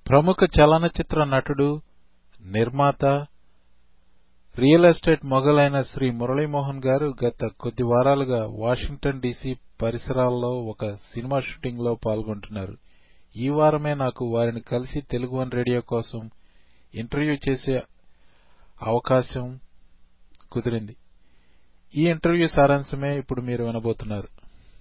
ప్రముఖ చలనచిత్ర నటుడు నిర్మాత రియల్ ఎస్టేట్ మొగలైన శ్రీ మురళీమోహన్ గారు గత కొద్ది వారాలుగా వాషింగ్టన్ డీసీ పరిసరాల్లో ఒక సినిమా షూటింగ్ లో పాల్గొంటున్నారు ఈ వారమే నాకు వారిని కలిసి తెలుగు వన్ రేడియో కోసం ఇంటర్వ్యూ చేసే అవకాశం కుదిరింది ఈ ఇంటర్వ్యూ సారాంశమే ఇప్పుడు మీరు వినబోతున్నారు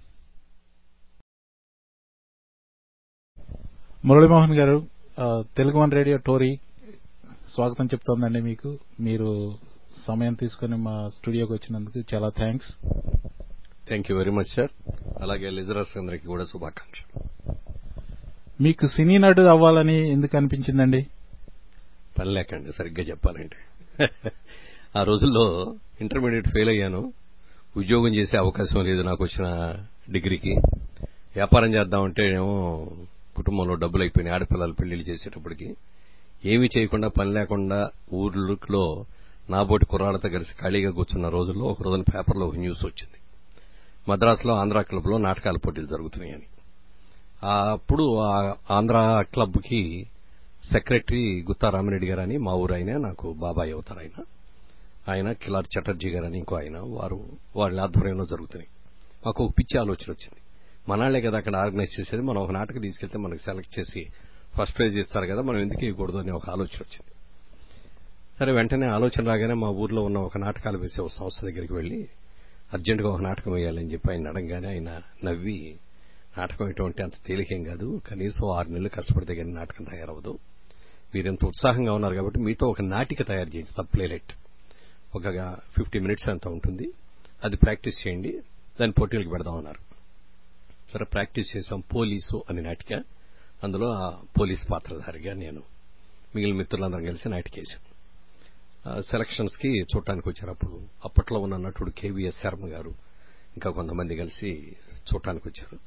మురళీమోహన్ గారు ఆ, తెలుగు వన్ రేడియో టోరీ స్వాగతం చెప్తోందండి మీకు మీరు సమయం తీసుకుని మా స్టూడియోకి వచ్చినందుకు చాలా thanks thank you very much sir అలాగే లిజరర్స్ అందరికీ కూడా శుభాకాంక్షలు మీకు సినీ నటుడు అవ్వాలని ఎందుకు అనిపించిందండి పని లేకండి సరిగ్గా చెప్పాలంటే ఆ రోజుల్లో ఇంటర్మీడియట్ ఫెయిల్ అయ్యాను ఉద్యోగం చేసే అవకాశం లేదు నాకు వచ్చిన డిగ్రీకి వ్యాపారం చేద్దామంటే ఏమో కుటుంబంలో డబ్బులు అయిపోయినాయి ఆడపిల్లలు పెళ్లిళ్ళు చేసేటప్పటికి ఏమీ చేయకుండా పని లేకుండా ఊర్లో నాబోటి కుర్రాళ్ళతో కలిసి ఖాళీగా కూర్చున్న రోజుల్లో ఒక రోజున పేపర్లో ఒక న్యూస్ వచ్చింది మద్రాసులో ఆంధ్ర క్లబ్లో నాటకాల పోటీలు జరుగుతున్నాయని ఆ అప్పుడు ఆ ఆంధ్ర క్లబ్కి సెక్రటరీ గుత్తా రామిరెడ్డి గారని మా ఊరు ఆయన నాకు బాబాయ్ అవుతారు ఆయన ఆయన కిలార్ చటర్జీ గారని ఇంకో ఆయన వారు వాళ్ళ ఆధ్వర్యంలో జరుగుతున్నాయి మాకు ఒక పిచ్చి ఆలోచన వచ్చింది మనాళ్లే కదా అక్కడ ఆర్గనైజ్ చేసేది మనం ఒక నాటకం తీసుకెళ్తే మనకి సెలెక్ట్ చేసి ఫస్ట్ ప్రైజ్ ఇస్తారు కదా మనం ఎందుకు ఇవ్వకూడదు అనే ఒక ఆలోచన వచ్చింది సరే వెంటనే ఆలోచన రాగానే మా ఊర్లో ఉన్న ఒక నాటకాలు వేసే ఒక సంస్థ దగ్గరికి వెళ్లి అర్జెంటుగా ఒక నాటకం వేయాలని చెప్పి ఆయన అడగగానే ఆయన నవ్వి నాటకం ఎటువంటి అంత తేలికేం కాదు కనీసం ఆరు నెలలు కష్టపడితే కానీ నాటకం తయారవదు మీరెంత ఉత్సాహంగా ఉన్నారు కాబట్టి మీతో ఒక నాటిక తయారు చేస్తాం ప్లేలెట్ ఒక ఫిఫ్టీ మినిట్స్ అంత ఉంటుంది అది ప్రాక్టీస్ చేయండి దాని పోటీలకు పెడదామన్నారు సరే ప్రాక్టీస్ చేసాం పోలీసు అని నాటిక అందులో ఆ పోలీస్ పాత్రధారిగా నేను మిగిలిన మిత్రులందరం కలిసి నాటికేశాం సెలక్షన్స్ కి చూడటానికి వచ్చారు అప్పుడు అప్పట్లో ఉన్న నటుడు కేవీఎస్ శర్మ గారు ఇంకా కొంతమంది కలిసి చూడటానికి వచ్చారు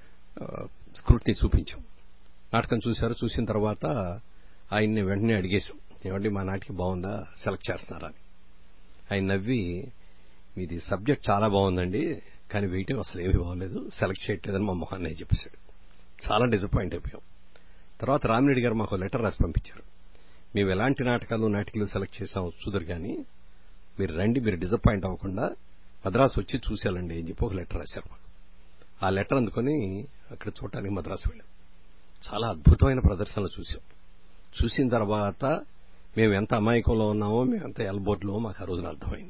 స్క్రూట్ని చూపించాం నాటకం చూశారు చూసిన తర్వాత ఆయన్ని వెంటనే అడిగేశాం ఏమండి మా నాటికి బాగుందా సెలెక్ట్ చేస్తున్నారా అని ఆయన నవ్వి మీది సబ్జెక్ట్ చాలా బాగుందండి కానీ వెయిటింగ్ అసలు ఏమీ బాగోలేదు సెలెక్ట్ చేయట్లేదని మా మొహాన్ని చెప్పేశాడు చాలా డిసప్పాయింట్ అయిపోయాం తర్వాత రామిరెడ్డి గారు మాకు లెటర్ రాసి పంపించారు మేము ఎలాంటి నాటకాలు నాటికలు సెలెక్ట్ చేసాం చూదరు కానీ మీరు రండి మీరు డిసప్పాయింట్ అవ్వకుండా మద్రాసు వచ్చి చూసేయాలండి అని చెప్పి ఒక లెటర్ రాశారు మాకు ఆ లెటర్ అందుకొని అక్కడ చూడటానికి మద్రాసు వెళ్ళాం చాలా అద్భుతమైన ప్రదర్శనలు చూసాం చూసిన తర్వాత మేము ఎంత అమాయకంలో ఉన్నామో మేము ఎంత ఎల్బోర్డ్లో మాకు ఆ రోజున అర్థమైంది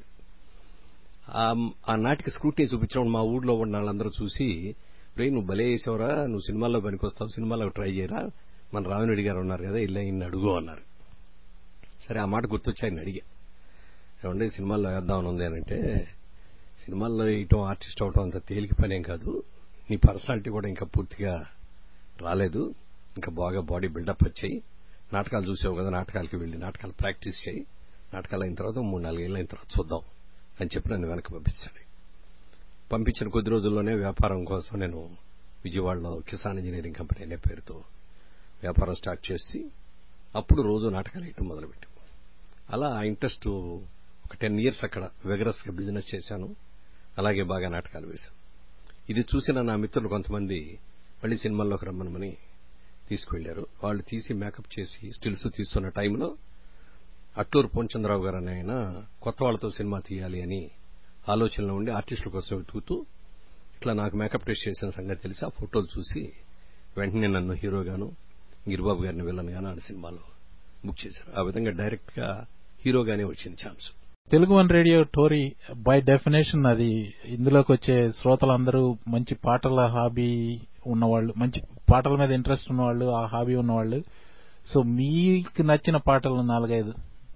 ఆ నాటికి స్క్రూటీ చూపించడం మా ఊర్లో ఉన్న వాళ్ళందరూ చూసి రే నువ్వు భలే వేసావురా నువ్వు సినిమాల్లో పనికొస్తావు సినిమాలో ట్రై చేయరా మన రామిరెడ్డి గారు ఉన్నారు కదా ఇలా ఇన్ని అడుగు అన్నారు సరే ఆ మాట గుర్తొచ్చి ఆయన అడిగా ఏమంటే సినిమాల్లో వేద్దామని ఉంది అంటే సినిమాల్లో వేయటం ఆర్టిస్ట్ అవటం అంత తేలిక పనేం కాదు నీ పర్సనాలిటీ కూడా ఇంకా పూర్తిగా రాలేదు ఇంకా బాగా బాడీ బిల్డప్ వచ్చాయి నాటకాలు చూసావు కదా నాటకాలకి వెళ్ళి నాటకాలు ప్రాక్టీస్ చేయి నాటకాలు అయిన తర్వాత మూడు నాలుగేళ్ళు అయిన తర్వాత చూద్దాం అని చెప్పి నన్ను వెనక్కి పంపించాడు పంపించిన కొద్ది రోజుల్లోనే వ్యాపారం కోసం నేను విజయవాడలో కిసాన్ ఇంజనీరింగ్ కంపెనీ అనే పేరుతో వ్యాపారం స్టార్ట్ చేసి అప్పుడు రోజు నాటకాలు వేయటం మొదలుపెట్టాం అలా ఆ ఇంట్రెస్ట్ ఒక టెన్ ఇయర్స్ అక్కడ వెగరస్ గా బిజినెస్ చేశాను అలాగే బాగా నాటకాలు వేశాను ఇది చూసిన నా మిత్రులు కొంతమంది మళ్ళీ సినిమాల్లోకి రమ్మనమని తీసుకువెళ్లారు వాళ్ళు తీసి మేకప్ చేసి స్టిల్స్ తీస్తున్న టైంలో అట్లూరు పూర్ణచంద్రరావు గారు అనే ఆయన కొత్త వాళ్ళతో సినిమా తీయాలి అని ఆలోచనలో ఉండి ఆర్టిస్టుల కోసం వెతుకుతూ ఇట్లా నాకు మేకప్ టెస్ట్ చేసిన సంగతి తెలిసి ఆ ఫోటోలు చూసి వెంటనే నన్ను హీరోగాను గిరిబాబు గారిని విలన్ గాను ఆ సినిమాలో బుక్ చేశారు ఆ విధంగా డైరెక్ట్ గా హీరోగానే వచ్చింది ఛాన్స్ తెలుగు వన్ రేడియో టోరీ బై డెఫినేషన్ అది ఇందులోకి వచ్చే శ్రోతలందరూ మంచి పాటల హాబీ ఉన్నవాళ్ళు మంచి పాటల మీద ఇంట్రెస్ట్ ఉన్నవాళ్ళు ఆ హాబీ ఉన్నవాళ్ళు సో మీకు నచ్చిన పాటలు నాలుగైదు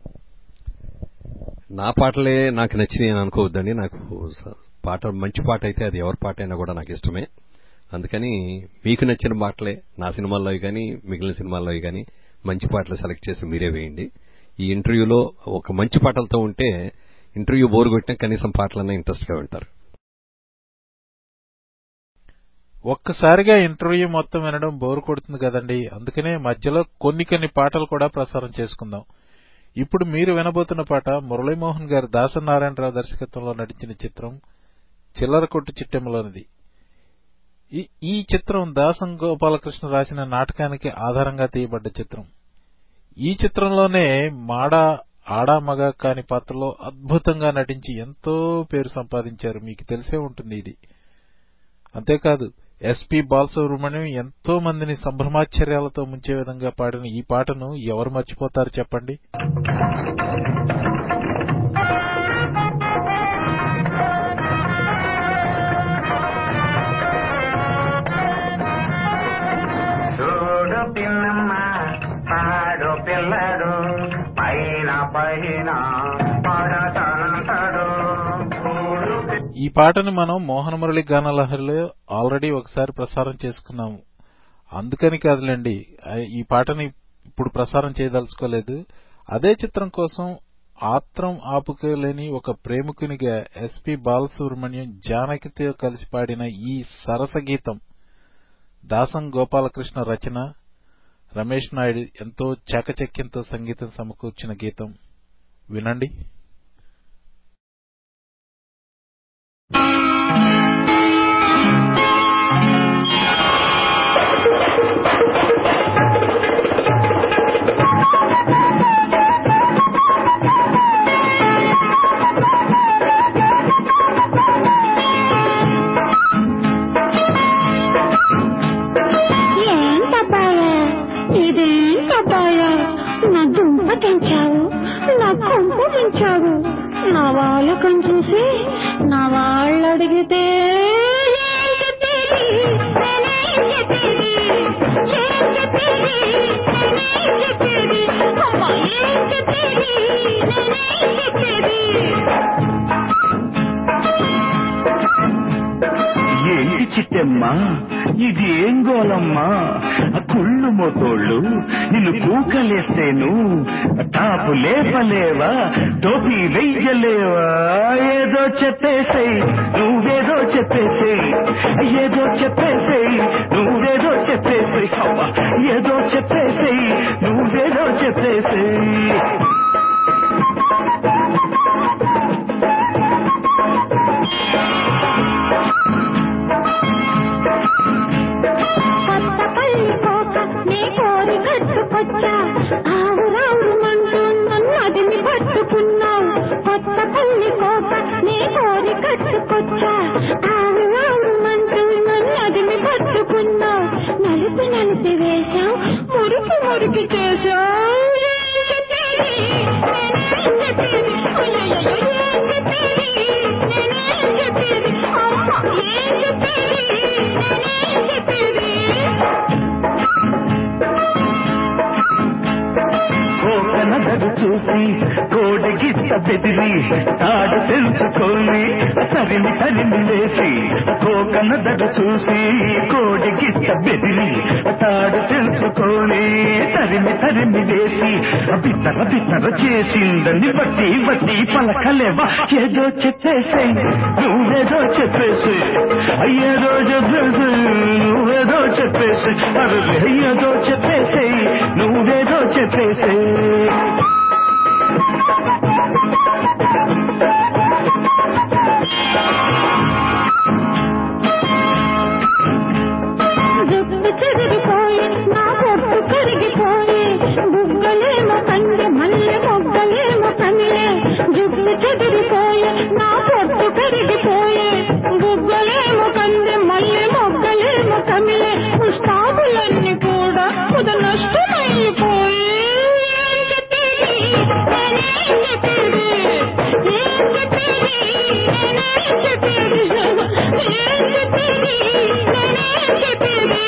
నా పాటలే నాకు నచ్చినాయి అని అనుకోవద్దండి నాకు పాట మంచి పాట అయితే అది ఎవరి పాట అయినా కూడా నాకు ఇష్టమే అందుకని మీకు నచ్చిన పాటలే నా సినిమాల్లో కానీ మిగిలిన సినిమాల్లో కానీ మంచి పాటలు సెలెక్ట్ చేసి మీరే వేయండి ఈ ఇంటర్వ్యూలో ఒక మంచి పాటలతో ఉంటే ఇంటర్వ్యూ బోర్ కొట్టినా కనీసం పాటలన్నా ఇంట్రెస్ట్ గా వింటారు ఒక్కసారిగా ఇంటర్వ్యూ మొత్తం వినడం బోర్ కొడుతుంది కదండి అందుకనే మధ్యలో కొన్ని కొన్ని పాటలు కూడా ప్రసారం చేసుకుందాం ఇప్పుడు మీరు వినబోతున్న పాట మురళీమోహన్ గారి దాసనారాయణరావు దర్శకత్వంలో నటించిన చిత్రం చిల్లర కొట్టు చిట్టెమ్మలోనిది ఈ- ఈ చిత్రం దాసం గోపాలకృష్ణ రాసిన నాటకానికి ఆధారంగా తీయబడ్డ చిత్రం ఈ చిత్రంలోనే మాడా ఆడా మగ కాని పాత్రలో అద్భుతంగా నటించి ఎంతో పేరు సంపాదించారు మీకు తెలిసే ఉంటుంది ఇది అంతేకాదు ఎస్పి బాలసుబ్రహ్మణ్యం ఎంతో మందిని సంభ్రమాశ్చర్యాలతో ముంచే విధంగా పాడిన ఈ పాటను ఎవరు మర్చిపోతారు చెప్పండి చూడు పిల్లమ్మ పాడు పిల్లడు పైన పైన పడతానంటాడు చూడు పి- ఈ పాటను మనం మోహన మురళి గానలహరిలో ఆల్రెడీ ఒకసారి ప్రసారం చేసుకున్నాము అందుకని కాదులేండి ఆ- ఈ పాటని ఇప్పుడు ప్రసారం చేయదలుచుకోలేదు అదే చిత్రం కోసం ఆత్రం ఆపుకోలేని ఒక ప్రేమికునిగా ఎస్పి బాలసుబ్రహ్మణ్యం జానకితో కలిసి పాడిన ఈ సరస గీతం దాసం గోపాలకృష్ణ రచన రమేష్ నాయుడు ఎంతో చాకచక్యంతో సంగీతం సమకూర్చిన గీతం వినండి ఏంటబ్బాయా ఇదేంటబ్బాయా నా దుంప తెంచావు నా కొంప పెంచావు నా వాళ్ళకం చూసి నా వాళ్ళు అడిగితే ఏం చెప్పేది? నేనేం చెప్పేది? ఏం చెప్పేది? నేనేం చెప్పేది? అమ్మా, ఏం చెప్పేది? నేనేం చెప్పేది? ఏంటి చిట్టమ్మా ఇది ఏం గోలమ్మా కుళ్ళు మోతోళ్ళు నిన్ను కూకలేస్తేను టాపు లేపలేవా టోపీ వెయ్యలేవా ఏదో చెప్పేసేయ్ నువ్వేదో చెప్పేసేయ్ ఏదో చెప్పేసేయ్ నువ్వేదో చెప్పేసేయ్ అవ్వ ఏదో చెప్పేసేయ్ నువ్వేదో చెప్పేసేయ్ కొత్త పల్లి కోక నీ కోరి కట్టుకొచ్చా ఆవు రావు మంటూ నన్ను అదిమి పట్టుకున్నావు కొత్త పల్లి కోక నీ కోరి కట్టుకొచ్చా ఆవు రావు మంటూ నన్ను అదిమి పట్టుకున్నావు నలిపి నలిపి వేశావు మురికి మురికి చేశావు ఏం చెప్పేది? నేనేం చెప్పేది? అయ్యయ్యో, ఏం చెప్పేది? నేనేం చెప్పేది? అమ్మ, ఏం చెప్పేది? నేనేం చెప్పేది? కోకనదరు చూసి కోడిగిత్త బెదిరి తాడు తెలుసుకొని తరిమి తరిమి వేసి కోకనదరు చూసి కోడిగిత్త బెదిరి తాడు తెలుసుకొని తరిమి తరిమి వేసి బిత్తర బిత్తర చేసిందని బట్టి బట్టి పలకలేవా ఏదో చెప్పేసే నువ్వేదో చెప్పేసి అయ్యేదో చెప్పేసి నువ్వేదో చెప్పేసి అరే ఏదో చెప్పేసి నువ్వేదో చెప్పేసి జుట్టు చెదిరిపోయి నా పొట్టు కరిగిపోయి బుగ్గలేమో కంది మల్లె మొగ్గలేమో కమిలే జుట్టు చెదిరిపోయి నా పొట్టు కరిగిపోయి బుగ్గలేమో కంది మల్లె మొగ్గలేమో కమిలే పుష్పాబులన్నీ కూడా కుద నష్టమైపోయి ఏం చెప్పేది? నేనేం చెప్పేది? ఏం చెప్పేది? నేనేం చెప్పేది? ఏం చెప్పేది? నేనేం చెప్పేది?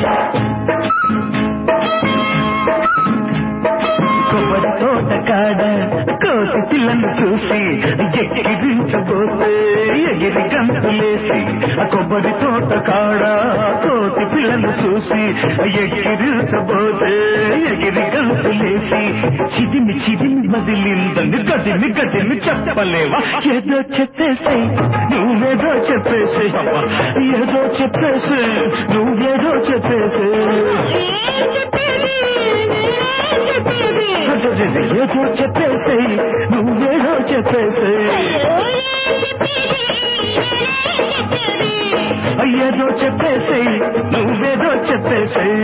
కొబ్బరి తోట కాడ కోతి పిల్లను చూసి ఎక్కిరించబోతే ఎగిరి గంతులేసి ఆ కొబ్బరి తోట కాడ కోతి పిల్లను చూసి ఎగిరించబోతే ఎగిరి గంతులేసి చిదిమి చిదిమి మదిలిందని గదిమి గదిమి చెప్పలేవా ఏదో చెప్పేసి నువ్వేదో చెప్పేసి అవ్వ, ఏదో చెప్పేసి నువ్వేదో చెప్పేసి ఏం చెప్పేది? నేనేం చెప్పేది? ఏదో చెప్పేసి నువ్వేదో చెప్పేసి అయ్యో, ఏం చెప్పేది? నేనేం చెప్పేది? ఏదో చెప్పేసేయ్ నువ్వేదో చెప్పేసేయ్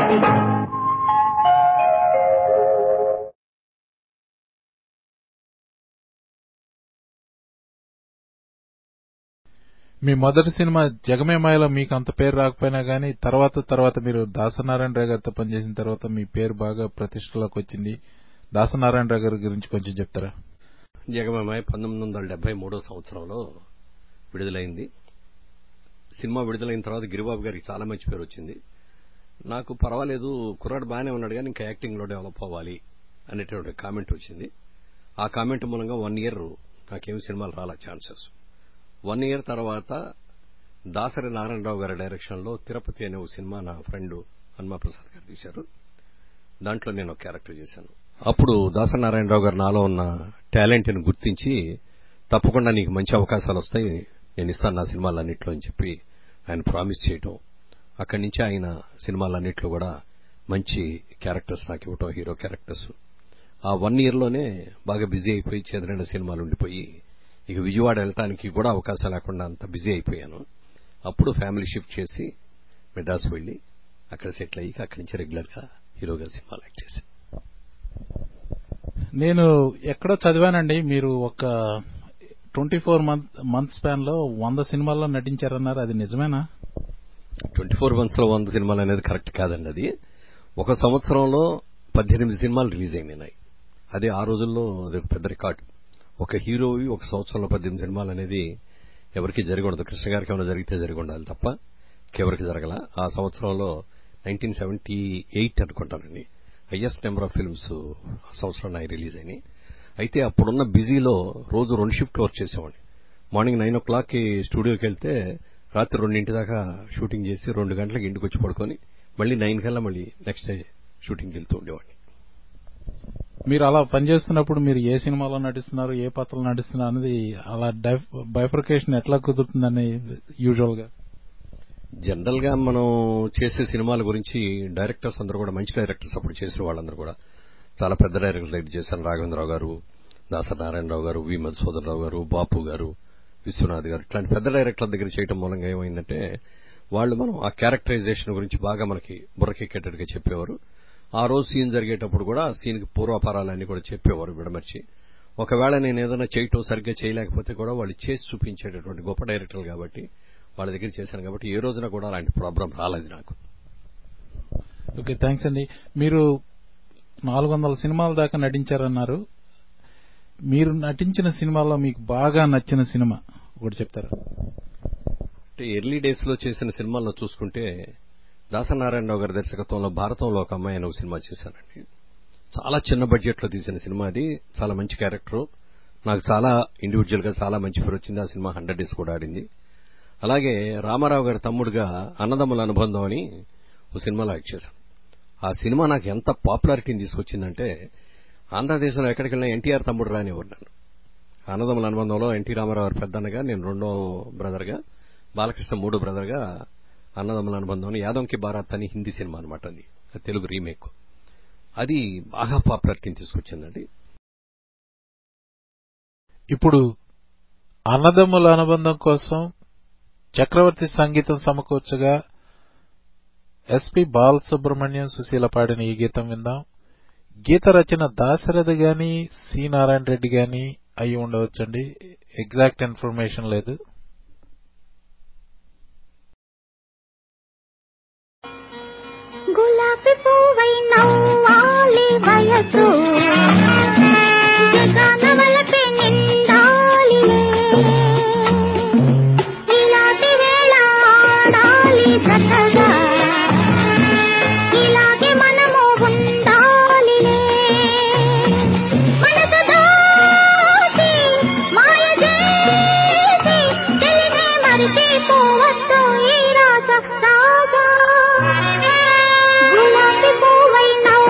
మీ మొదటి సినిమా జగమే మాయలో మీకు అంత పేరు రాకపోయినా గానీ తర్వాత తర్వాత మీరు దాసనారాయణ రావు గారితో పనిచేసిన తర్వాత మీ పేరు బాగా ప్రతిష్టలోకి వచ్చింది దాసనారాయణ రావు గారి గురించి కొంచెం చెప్తారా జగమమాయ పంతొమ్మిది వందల డెబ్బై మూడో సంవత్సరంలో విడుదలైంది సినిమా విడుదలైన తర్వాత గిరిబాబు గారికి చాలా మంచి పేరు వచ్చింది నాకు పర్వాలేదు కుర్రాడు బాగానే ఉన్నాడు కానీ ఇంకా యాక్టింగ్ లో డెవలప్ అవ్వాలి అనేటువంటి కామెంట్ వచ్చింది ఆ కామెంట్ మూలంగా వన్ ఇయర్ నాకేం సినిమాలు రాలా ఛాన్సెస్ వన్ ఇయర్ తర్వాత దాసరి నారాయణరావు గారి డైరెక్షన్ లో తిరుపతి అనే ఒక సినిమా నా ఫ్రెండ్ హనుమాప్రసాద్ గారు తీశారు దాంట్లో నేను ఒక క్యారెక్టర్ చేశాను అప్పుడు దాసనారాయణరావు గారు నాలో ఉన్న టాలెంట్ ని గుర్తించి తప్పకుండా నీకు మంచి అవకాశాలు వస్తాయి నేను ఇస్తాను నా సినిమాలన్నింటిలో అని చెప్పి ఆయన ప్రామిస్ చేయటం అక్కడి నుంచి ఆయన సినిమాలన్నింటిలో కూడా మంచి క్యారెక్టర్స్ నాకు ఇవ్వటం హీరో క్యారెక్టర్స్ ఆ వన్ ఇయర్ లోనే బాగా బిజీ అయిపోయి చెదరైన సినిమాలు ఉండిపోయి ఇక విజయవాడ వెళ్ళటానికి కూడా అవకాశం లేకుండా అంత బిజీ అయిపోయాను అప్పుడు ఫ్యామిలీ షిఫ్ట్ చేసి మెడ్రాస్ వెళ్లి అక్కడ సెటిల్ అయ్యి అక్కడి నుంచి రెగ్యులర్ గా హీరోగా సినిమాలు యాక్ట్ చేశాను నేను ఎక్కడో చదివానండి మీరు ఒక twenty four month month span లో వంద సినిమాల్లో నటించారన్నారు అది నిజమేనా ట్వంటీ ఫోర్ మంత్స్ లో వంద సినిమాలు అనేది కరెక్ట్ కాదండి అది ఒక సంవత్సరంలో పద్దెనిమిది సినిమాలు రిలీజ్ అయినాయి అదే ఆ రోజుల్లో అది ఒక పెద్ద రికార్డు ఒక హీరోవి ఒక సంవత్సరంలో పద్దెనిమిది సినిమాలు అనేది ఎవరికి జరిగి ఉండదు కృష్ణ గారికి ఏమైనా జరిగితే జరిగి ఉండాలి తప్ప ఇంకెవరికి జరగల ఆ సంవత్సరంలో నైన్టీన్ సెవెంటీ ఎయిట్ అనుకుంటానండి హయ్యెస్ట్ నెంబర్ ఆఫ్ ఫిల్మ్స్ ఆ సంవత్సరం నాకు రిలీజ్ అయినాయి అయితే అప్పుడున్న బిజీలో రోజు రెండు షిఫ్ట్ వర్క్ చేసేవాడిని మార్నింగ్ నైన్ ఓ క్లాక్కి స్టూడియోకి వెళ్తే రాత్రి రెండింటి దాకా షూటింగ్ చేసి రెండు గంటలకు ఇంటికి వచ్చి పడుకొని మళ్ళీ నైన్ కల్లా మళ్ళీ నెక్స్ట్ డే షూటింగ్కి వెళ్తూ ఉండేవాడిని మీరు అలా పనిచేస్తున్నప్పుడు మీరు ఏ సినిమాలో నటిస్తున్నారు ఏ పాత్రలో నటిస్తున్నారు అనేది అలా బైఫర్కేషన్ ఎట్లా కుదురుతుందని యూజువల్ గా జనరల్ గా మనం చేసే సినిమాల గురించి డైరెక్టర్స్ అందరూ కూడా మంచి డైరెక్టర్స్ అప్పుడు చేసిన వాళ్ళందరూ కూడా చాలా పెద్ద డైరెక్టర్స్ దగ్గర చేశారు రాఘవేంద్రరావు గారు దాసరి నారాయణరావు గారు వి మధుసూదనరావు గారు బాపు గారు విశ్వనాథ్ గారు ఇట్లాంటి పెద్ద డైరెక్టర్ల దగ్గర చేయడం మూలంగా ఏమైందంటే వాళ్ళు మనం ఆ క్యారెక్టరైజేషన్ గురించి బాగా మనకి బుర్రకెక్కేటట్టుగా చెప్పేవారు ఆ రోజు సీన్ జరిగేటప్పుడు కూడా ఆ సీన్ కి పూర్వాపారాలన్నీ కూడా చెప్పేవారు విడమర్చి ఒకవేళ నేను ఏదైనా చేయటం సరిగ్గా చేయలేకపోతే కూడా వాళ్ళు చేసి చూపించేటటువంటి గొప్ప డైరెక్టర్లు కాబట్టి వాళ్ళ దగ్గర చేశాను కాబట్టి ఏ రోజున కూడా అలాంటి ప్రాబ్లం రాలేదు నాకు ఓకే థ్యాంక్స్ అండి మీరు నాలుగు వందల సినిమాల దాకా నటించారన్నారు మీరు నటించిన సినిమాలో మీకు బాగా నచ్చిన సినిమా ఒకటి చెప్తారా అంటే ఎర్లీ డేస్ లో చేసిన సినిమాల్లో చూసుకుంటే దాసనారాయణరావు గారి దర్శకత్వంలో భారతంలో ఒక అమ్మాయి అనే ఒక సినిమా చేశానండి చాలా చిన్న బడ్జెట్ లో తీసిన సినిమా అది చాలా మంచి క్యారెక్టర్ నాకు చాలా ఇండివిజువల్ గా చాలా మంచి పేరు వచ్చింది ఆ సినిమా హండ్రెడ్ డేస్ కూడా ఆడింది అలాగే రామారావు గారి తమ్ముడుగా అన్నదమ్ముల అనుబంధం అని ఒక సినిమాలో యాక్ట్ చేశాను ఆ సినిమా నాకు ఎంత పాపులారిటీని తీసుకొచ్చిందంటే ఆంధ్రదేశంలో ఎక్కడికి వెళ్ళినా ఎన్టీఆర్ తమ్ముడు రానివ్వరు నన్ను అన్నదమ్ముల అనుబంధంలో ఎన్టీ రామారావు గారు పెద్దన్నగా నేను రెండో బ్రదర్గా బాలకృష్ణ మూడో బ్రదర్గా అన్నదమ్ముల అనుబంధం యాదవ్కి భారత్ అని హిందీ సినిమా అనమాట అది అది తెలుగు రీమేక్ అది బాగా పాపులారిటీని తీసుకొచ్చిందండి ఇప్పుడు అన్నదమ్ముల అనుబంధం కోసం చక్రవర్తి సంగీతం సమకూర్చగా ఎస్పి బాలసుబ్రహ్మణ్యం సుశీల పాడిన ఈ గీతం విందాం గీత రచన దాశరథి గాని సి నారాయణ రెడ్డి గాని అయి ఉండవచ్చండి ఎగ్జాక్ట్ ఇన్ఫర్మేషన్ లేదు గులాబీ పువ్వై నవ్వాలి వయసు జగనవలపే నిండాలిలే ఇలాంటి వేళ ఆడాలి చక్కగా ఇలాగే మనము ఉండాలిలే మనసు దాటి మాయ చేసి తెలినే మరిచిపోవద్దు ఈ రాస రాజా గులాబీ పువ్వై నవ్వాలి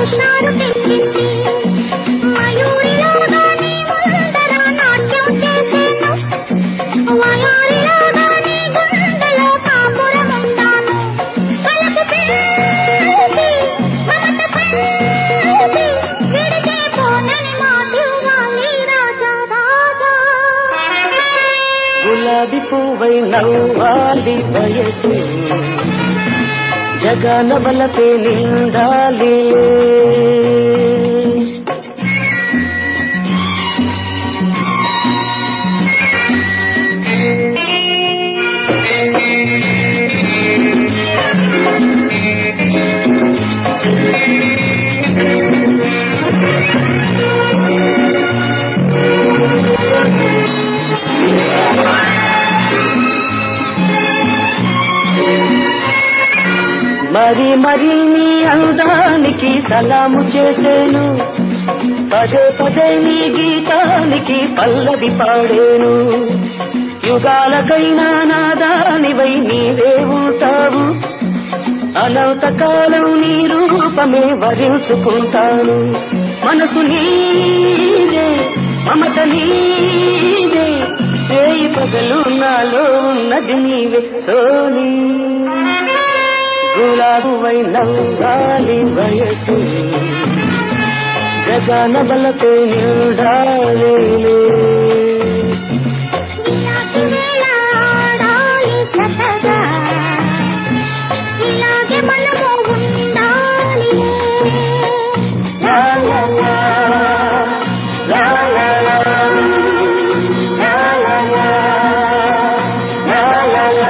హుషారు తెచ్చింది మయూరిలాగా నీ ముందర నాట్యం చేసేను వయారిలాగా నీ గుండెలో కాపురముంటాను కలపు పెంచి మమత పంచి విడితే పోనని మాటివ్వాలి రాజా రాజా గులాబీ పువ్వై నవ్వాలి వయసు జగన వలపే నిండాలి మరి మరి నీ అందానికి సలాము చేసేను పదే పదే నీ గీతానికి పల్లవి పాడేను యుగాలకైనా నాదానివై నీవే ఉంటావు అనంత కాలం నీ రూపమే వరించుకుంటాను మనసు నీదే మమత నీదే చేయి పగలు నాలో ఉన్నది నీవే సోనీ గులాబువై నవ్వాలి వయసు జగన బలతో నిండాలి ఇలాంటి వేళ ఆడాలి చక్కగా ఇలాగే మనము ఉండాలి లా లా లా, లా లా లా, లా లా లా, లా లా లా.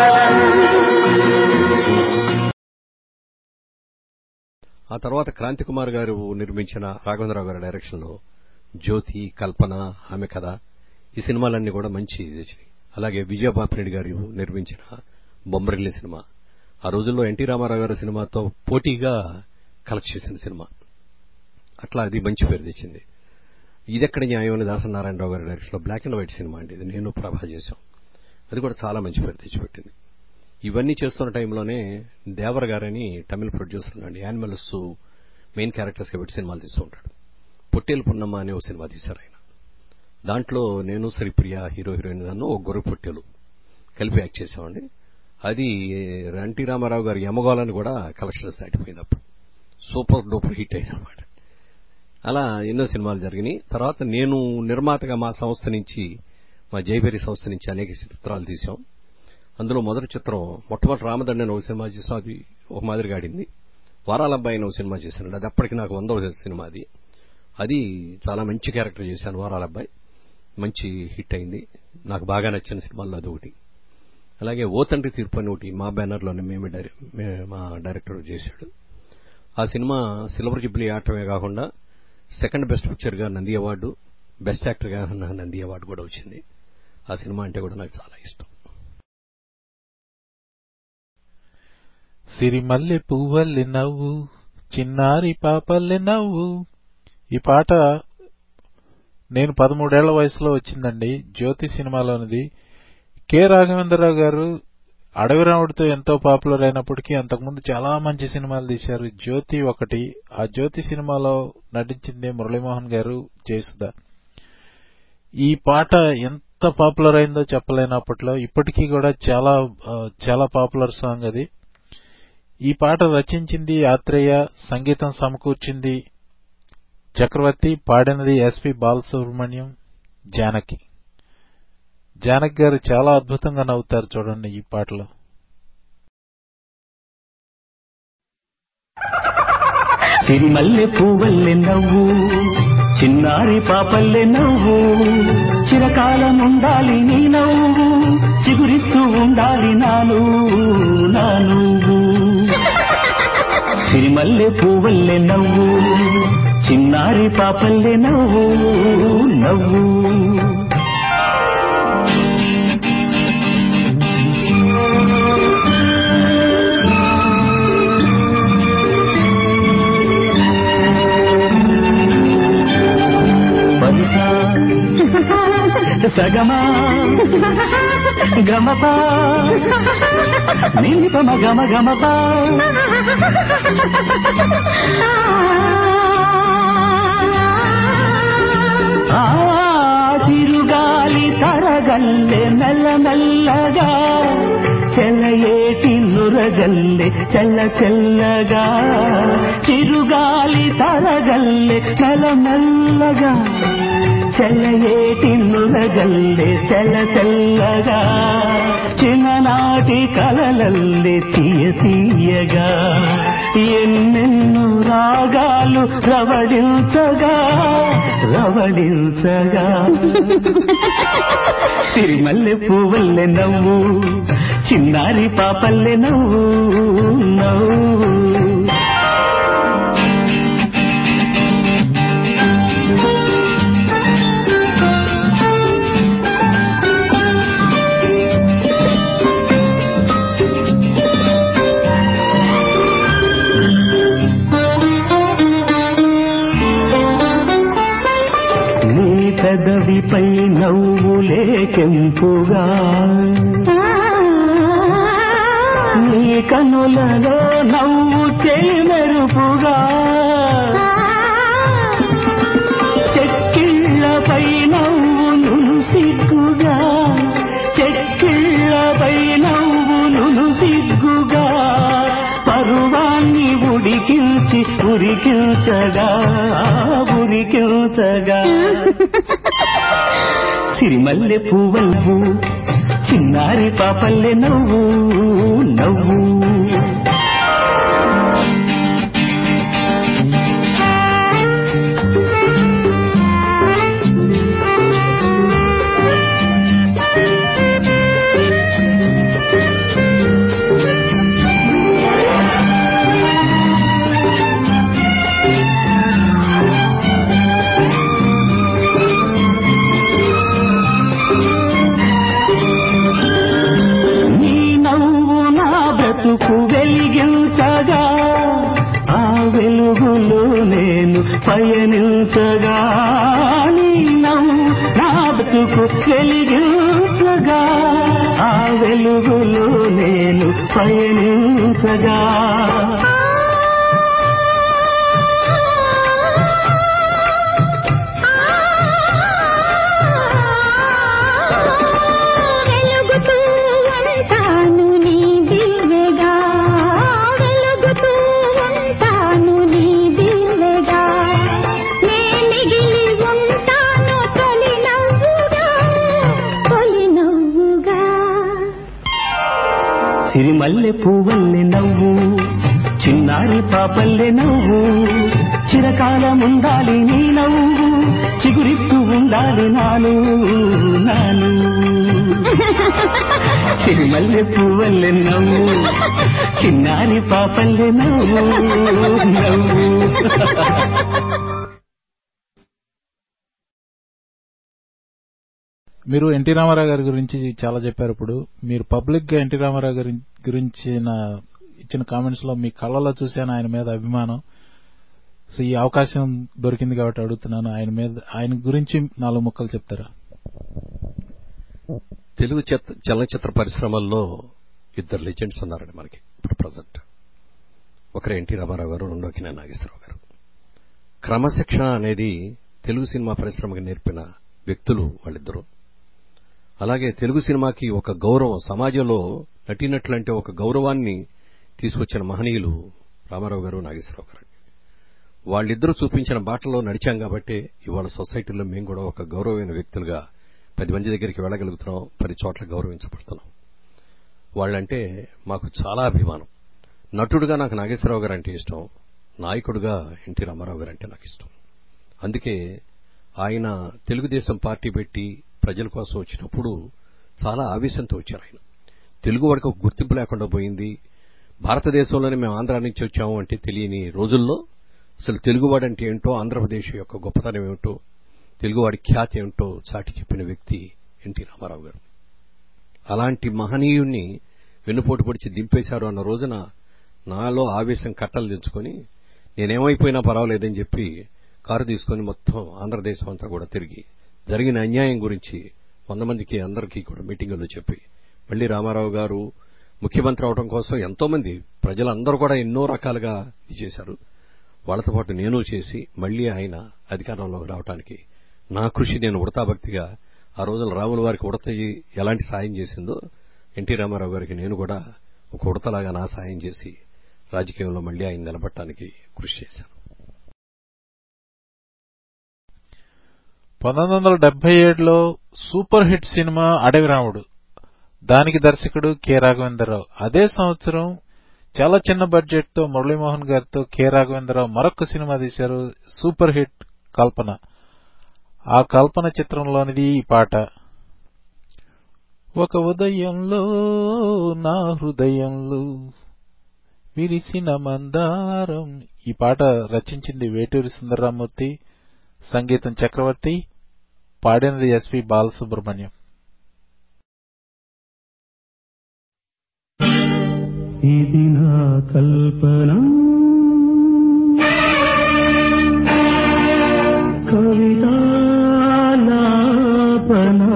ఆ తర్వాత క్రాంతి కుమార్ గారు నిర్మించిన రాఘవేంద్రరావు గారి డైరెక్షన్ లో జ్యోతి కల్పన ఆమె కథ ఈ సినిమాలన్నీ కూడా మంచి ఇది వచ్చినాయి అలాగే విజయబాపిరెడ్డి గారు నిర్మించిన బొమ్మరిల్లి సినిమా ఆ రోజుల్లో ఎన్టీ రామారావు గారి సినిమాతో పోటీగా కలెక్ట్ చేసిన సినిమా అట్లా అది మంచి పేరు తెచ్చింది ఇదెక్కడ న్యాయం అని దాసనారాయణరావు గారి డైరెక్షన్ లో బ్లాక్ అండ్ వైట్ సినిమా అండి ఇది నేను ప్రభా చేశాం అది కూడా చాలా మంచి పేరు తెచ్చిపెట్టింది ఇవన్నీ చేస్తున్న టైంలోనే దేవర గారని తమిళ ప్రొడ్యూసర్ ఉన్నాడు యానిమల్స్ మెయిన్ క్యారెక్టర్స్ గా పెట్టి సినిమాలు తీస్తూ ఉంటాడు పొట్టేలు పున్నమ్మ అనే ఒక సినిమా తీశారు ఆయన దాంట్లో నేను శ్రీప్రియ హీరో హీరోయిన్ దాన్ని ఒక గొర్రె పొట్టేలు కలిపి యాక్ట్ చేసామండి అది ఎన్టీ రామారావు గారి యమగోళాన్ని కూడా కలెక్షన్స్ దాటిపోయింది అప్పుడు సూపర్ డూపర్ హిట్ అయింది అనమాట అలా ఎన్నో సినిమాలు జరిగినాయి తర్వాత నేను నిర్మాతగా మా సంస్థ నుంచి మా జైబేరి సంస్థ నుంచి అనేక చిత్రాలు తీసాం అందులో మొదటి చిత్రం మొట్టమొదటి రామదండ అని ఒక సినిమా చేసాం అది ఒక మాదిరిగా ఆడింది వారాల అబ్బాయి అని ఒక సినిమా చేశాను అది అప్పటికి నాకు వందవ సినిమా అది అది చాలా మంచి క్యారెక్టర్ చేశాను వారాల అబ్బాయి మంచి హిట్ అయింది నాకు బాగా నచ్చిన సినిమాల్లో అది ఒకటి అలాగే ఓ తండ్రి తీర్పు అని ఒకటి మా బ్యానర్లోనే మేమే డైరె- మే- మా డైరెక్టర్ చేశాడు ఆ సినిమా సిల్వర్ జూబ్లీ ఆడటమే కాకుండా సెకండ్ బెస్ట్ పిక్చర్ గా నంది అవార్డు బెస్ట్ యాక్టర్ గా నంది అవార్డు కూడా వచ్చింది ఆ సినిమా అంటే కూడా నాకు చాలా ఇష్టం సిరిమల్లె పువ్వల్లె నవ్వు చిన్నారి పాపల్లె నవ్వు ఈ పాట నేను పదమూడేళ్ల వయసులో వచ్చిందండి జ్యోతి సినిమాలోనిది కె రాఘవేంద్రరావు గారు అడవి రాముడితో ఎంతో పాపులర్ అయినప్పటికీ అంతకుముందు చాలా మంచి సినిమాలు తీశారు జ్యోతి ఒకటి ఆ జ్యోతి సినిమాలో నటించింది మురళీమోహన్ గారు జయసుధ ఈ పాట ఎంత పాపులర్ అయిందో చెప్పలేనప్పట్లో ఇప్పటికీ కూడా చాలా ఆ, చాలా పాపులర్ సాంగ్ అది ఈ పాట రచించింది ఆత్రేయ సంగీతం సమకూర్చింది చక్రవర్తి పాడినది ఎస్పి బాలసుబ్రహ్మణ్యం జానకి జానకి గారు చాలా అద్భుతంగా నవ్వుతారు చూడండి ఈ పాటలో సిరిమల్లె పువ్వల్లె నవ్వు చిన్నారి పాపల్లె నవ్వు చిరకాలం ఉండాలి నీ నవ్వు చిగురిస్తూ ఉండాలి నాను నా నువ్వు సిరిమల్లె పువ్వల్లె నవ్వు చిన్నారి పాపల్లె నవ్వు నవ్వు పలుసా సగమా గమపా నిలిపమ గమ గమపా ఆ చెలయేటి నురగల్లె చల్ల చల్లగా చిరుగాలి తరగల్లె మెల్లమెల్లగా చెలయేటి నురగల్లె చల్ల చల్లగా చిన్ననాటి కలలల్లె తీయ తీయగా ఎన్నెన్నో రాగాలు రవడించగా రవడించగా సిరిమల్లె పువ్వల్లె నవ్వు చిన్నారి పాపల్లె నవ్వు నవ్వు నీ పెదవిపై నవ్వులే కెంపుగా నీ కనులలో నవ్వు చెమెరుపుగా చెక్కిళ్ళపై నవ్వు నును సిగ్గుగా చెక్కిళ్ళపై నవ్వు నును సిగ్గుగా పరువాన్ని ఉడికించి ఉరికించగా ఉరికించగా సిరిమల్లె పువ్వల్వు చిన్నారి పాపల్లె నవ్వు నవ్వు నీ నవ్వు నా బ్రతుకు వెలిగించగా ఆ వెలుగులో నేను పయనించగా నీ నవ్వు నా బ్రతుకు వెలిగించగా ఆ వెలుగులో నేను పయనించగా వెలుగుతూ ఉంటాను నీ దివ్వెగా వెలుగుతూ ఉంటాను నీ దివ్వెగా నే మిగిలి ఉంటాను తొలి నవ్వుగా తొలి నవ్వుగా సిరిమల్లె పువ్వల్లె నవ్వు చిన్నారి పాపల్లె నవ్వు చిరకాలం ఉండాలి నీ నవ్వు చిగురిస్తూ ఉండాలి నాను నాను సిరిమల్లె పువ్వల్లె నవ్వు చిన్నారి పాపల్లె నవ్వు నవ్వు మీరు ఎన్టీ రామారావు గారి గురించి చాలా చెప్పారు ఇప్పుడు మీరు పబ్లిక్ గా ఎన్టీ రామారావు గారి గురించి నా- ఇచ్చిన కామెంట్స్ లో మీ కళ్ళలో చూశాను ఆయన మీద అభిమానం సో ఈ అవకాశం దొరికింది కాబట్టి అడుగుతున్నాను ఆయన మీద ఆయన గురించి నాలుగు ముక్కలు చెప్తారా తెలుగు చిత్ర- చలనచిత్ర పరిశ్రమల్లో ఇద్దరు లెజెండ్స్ ఉన్నారండి మనకి ఇప్పుడు ప్రజెంట్ ఒకరు ఎన్టీ రామారావు గారు రెండో కినా నాగేశ్వరరావు గారు క్రమశిక్షణ అనేది తెలుగు సినిమా పరిశ్రమకి నేర్పిన వ్యక్తులు వాళ్ళిద్దరూ అలాగే తెలుగు సినిమాకి ఒక గౌరవం సమాజంలో నటీనటులంటే ఒక గౌరవాన్ని తీసుకొచ్చిన మహనీయులు రామారావు గారు నాగేశ్వరరావు గారు వాళ్ళిద్దరూ చూపించిన బాటలో నడిచాం కాబట్టి ఇవాళ సొసైటీలో మేము కూడా ఒక గౌరవమైన వ్యక్తులుగా పది మంది దగ్గరికి వెళ్ళగలుగుతున్నాం పది చోట్ల గౌరవించబడుతున్నాం వాళ్ళంటే మాకు చాలా అభిమానం నటుడుగా నాకు నాగేశ్వరరావు గారు అంటే ఇష్టం నాయకుడుగా ఎన్టీ రామారావు గారు అంటే నాకు ఇష్టం అందుకే ఆయన తెలుగుదేశం పార్టీ పెట్టి ప్రజల కోసం వచ్చినప్పుడు చాలా ఆవేశంతో వచ్చారు ఆయన తెలుగు వాడికి ఒక గుర్తింపు లేకుండా పోయింది భారతదేశంలోనే మేము ఆంధ్ర నుంచి వచ్చాము అంటే తెలియని రోజుల్లో అసలు తెలుగువాడంటే ఏంటో ఆంధ్రప్రదేశ్ యొక్క గొప్పతనం ఏమిటో తెలుగువాడి ఖ్యాతి ఏమిటో చాటి చెప్పిన వ్యక్తి ఎన్టీ రామారావు గారు అలాంటి మహనీయుణ్ణి వెన్నుపోటు పొడిచి దింపేశారు అన్న రోజున నాలో ఆవేశం కట్టలు తెంచుకొని నేనేమైపోయినా పర్వాలేదని చెప్పి కారు తీసుకొని మొత్తం ఆంధ్రదేశం అంతా కూడా తిరిగి జరిగిన అన్యాయం గురించి వంద మందికి అందరికీ కూడా మీటింగుల్లో చెప్పి మళ్ళీ రామారావు గారు ముఖ్యమంత్రి అవడం కోసం ఎంతో మంది ప్రజలందరూ కూడా ఎన్నో రకాలుగా ఇది చేశారు వాళ్ళతో పాటు నేను చేసి మళ్ళీ ఆయన అధికారంలోకి రావడానికి నా కృషి నేను ఉడతాభక్తిగా ఆ రోజున రాముల వారికి ఉడత ఎలాంటి సాయం చేసిందో ఎన్టీ రామారావు గారికి నేను కూడా ఒక ఉడతలాగా నా సాయం చేసి రాజకీయంలో మళ్ళీ ఆయన నిలబడటానికి కృషి చేశాను పంతొమ్మిది వందల డెబ్బై ఏడులో సూపర్ హిట్ సినిమా అడవి రాముడు దానికి దర్శకుడు కె రాఘవేంద్రరావు అదే సంవత్సరం చాలా చిన్న బడ్జెట్ తో మురళీమోహన్ గారితో కె రాఘవేంద్రరావు మరొక సినిమా తీశారు సూపర్ హిట్ కల్పన ఆ కల్పన చిత్రంలోనిది ఈ పాట ఒక ఉదయంలో నా హృదయంలో విరిసిన మందారం ఈ పాట రచించింది వేటూరి సుందరరామూర్తి సంగీతం చక్రవర్తి పాడినది ఎస్పి బాలసుబ్రహ్మణ్యం ఇది నా కల్పన కవితాలాపన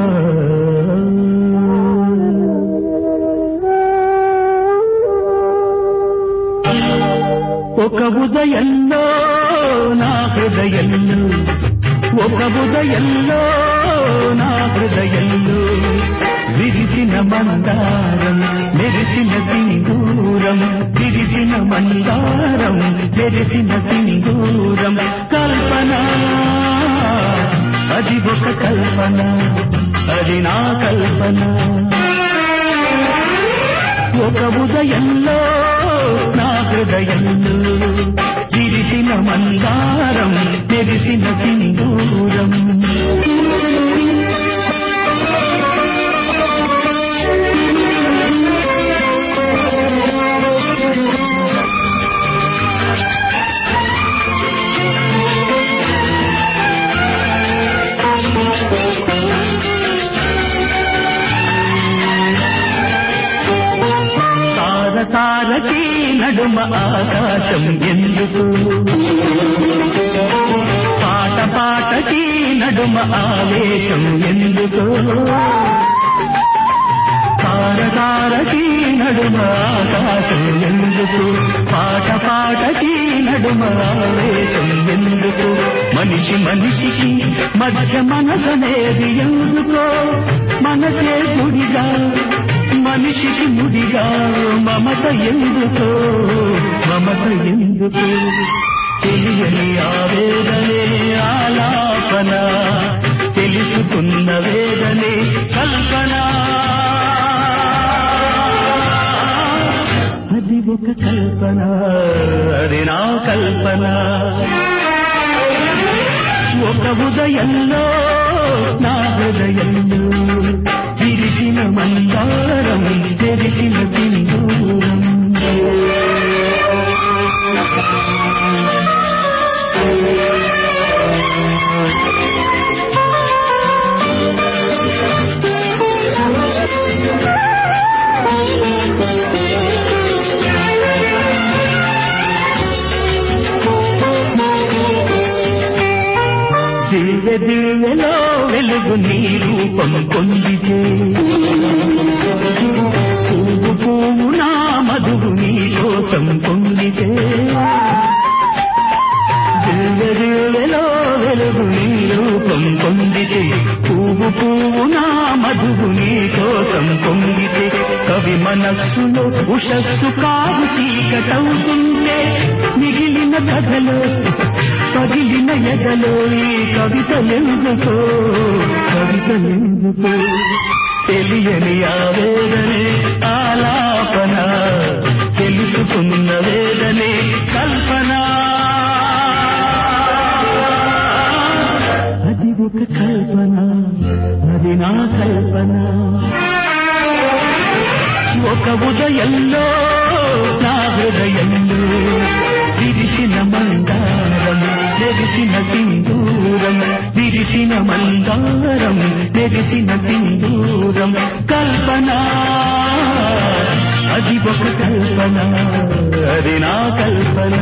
ఒక ఉదయంలో నా హృదయంలో ఒక ఉదయంలో నా హృదయంలో విరిసిన మందారం మెరిసిన సింధూరం విరిసిన మందారం మెరిసిన సింధూరం కల్పన అది ఒక కల్పన అది నా కల్పన ఒక ఉదయంలో నా హృదయంలో విరిసిన మందారం మెరిసిన సింధూరం తార తారకి నడుమ ఆకాశం ఎందుకు పాట పాటకి నడుమ ఆవేశం ఎందుకు తార తారకి నడుమ ఆకాశం ఎందుకు పాట పాటకి నడుమ ఆవేశం ఎందుకు మనిషి మనిషికి మధ్య మనసనేది ఎందుకో మనసే గుడిగా మనిషికి ముడిగా మమత ఎందుకో మమత ఎందుకు తెలియని ఆవేదనే ఆలాపన తెలుసుకున్న వేదనే కల్పన అది ఒక కల్పన అది నా కల్పన ఒక ఉదయంలో నా హృదయంలో విరిసిన మందారం తెరిచిన సింధూరం దివ్య దివ్యలో వెలుగు నీ రూపం పొందితే పువ్వు పువ్వు నా మధువు నీ కోసం పొందితే దివ్య దివ్యలో వెలుగు నీ రూపం పొందితే పువ్వు పువ్వు నా మధువు నీ కోసం పొందితే కవి మనస్సులో ఉషస్సు కాదు చీకటవుతుంటే మిగిలిన కథలో పగిలిన ఎదలో ఈ కవితలెందుకో కవితలెందుకో తెలియని ఆవేదనే ఆలాపన తెలుసుకున్న వేదనే కల్పన అది ఒక కల్పన అది నా కల్పన ఒక ఉదయంలో నా హృదయంలో విరిసిన మందారం నెరిసిన సింధూరం విరిసిన మందారం నెరిసిన సింధూరం కల్పన అది ఒక కల్పన అది నా కల్పన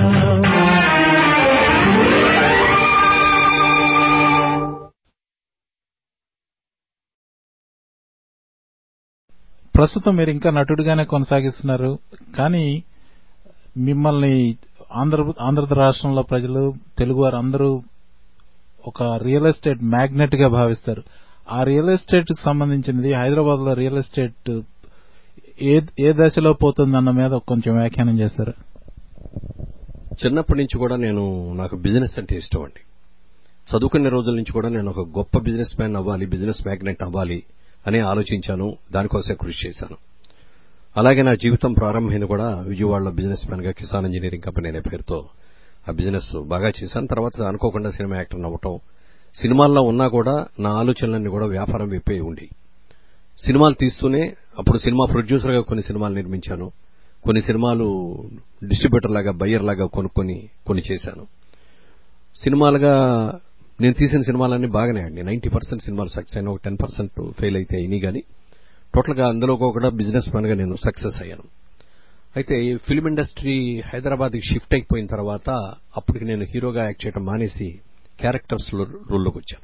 ప్రస్తుతం మీరు ఇంకా నటుడిగానే కొనసాగిస్తున్నారు కానీ మిమ్మల్ని ఆంధ్ర ఆంధ్ర రాష్ట్రంలో ప్రజలు తెలుగు వారు అందరూ ఒక రియల్ ఎస్టేట్ మ్యాగ్నెట్ గా భావిస్తారు ఆ రియల్ ఎస్టేట్ కి సంబంధించినది హైదరాబాద్ లో రియల్ ఎస్టేట్ ఏ ఏ దశలో పోతుందన్న మీద కొంచెం వ్యాఖ్యానం చేస్తారు చిన్నప్పటి నుంచి కూడా నేను నాకు బిజినెస్ అంటే ఇష్టం అండి చదువుకునే రోజుల నుంచి కూడా నేను ఒక గొప్ప బిజినెస్ మ్యాన్ అవ్వాలి బిజినెస్ మ్యాగ్నెట్ అవ్వాలి అని ఆలోచించాను దానికోసమే కృషి చేశాను అలాగే నా జీవితం ప్రారంభమైంది కూడా విజయవాడలో బిజినెస్ మ్యాన్ గా కిసాన్ ఇంజనీరింగ్ కంపెనీ అనే పేరుతో ఆ బిజినెస్ బాగా చేశాను తర్వాత అనుకోకుండా సినిమా యాక్టర్ అవ్వటం సినిమాల్లో ఉన్నా కూడా నా ఆలోచనలన్నీ కూడా వ్యాపారం వైపే ఉండి సినిమాలు తీస్తూనే అప్పుడు సినిమా ప్రొడ్యూసర్ గా కొన్ని సినిమాలు నిర్మించాను కొన్ని సినిమాలు డిస్ట్రిబ్యూటర్ లాగా బయ్యర్ లాగా కొనుక్కొని కొన్ని చేశాను సినిమాలుగా నేను తీసిన సినిమాలన్నీ బాగానే అండి నైన్టీ పర్సెంట్ సినిమాలు సక్సెస్ అయిన ఒక టెన్ పర్సెంట్ ఫెయిల్ అయితే అయినాయి కానీ టోటల్ గా అందులో కూడా బిజినెస్ మ్యాన్ గా నేను సక్సెస్ అయ్యాను అయితే ఫిల్మ్ ఇండస్ట్రీ హైదరాబాద్ కి షిఫ్ట్ అయిపోయిన తర్వాత అప్పటికి నేను హీరోగా యాక్ట్ చేయడం మానేసి క్యారెక్టర్స్ రోల్లోకి వచ్చాను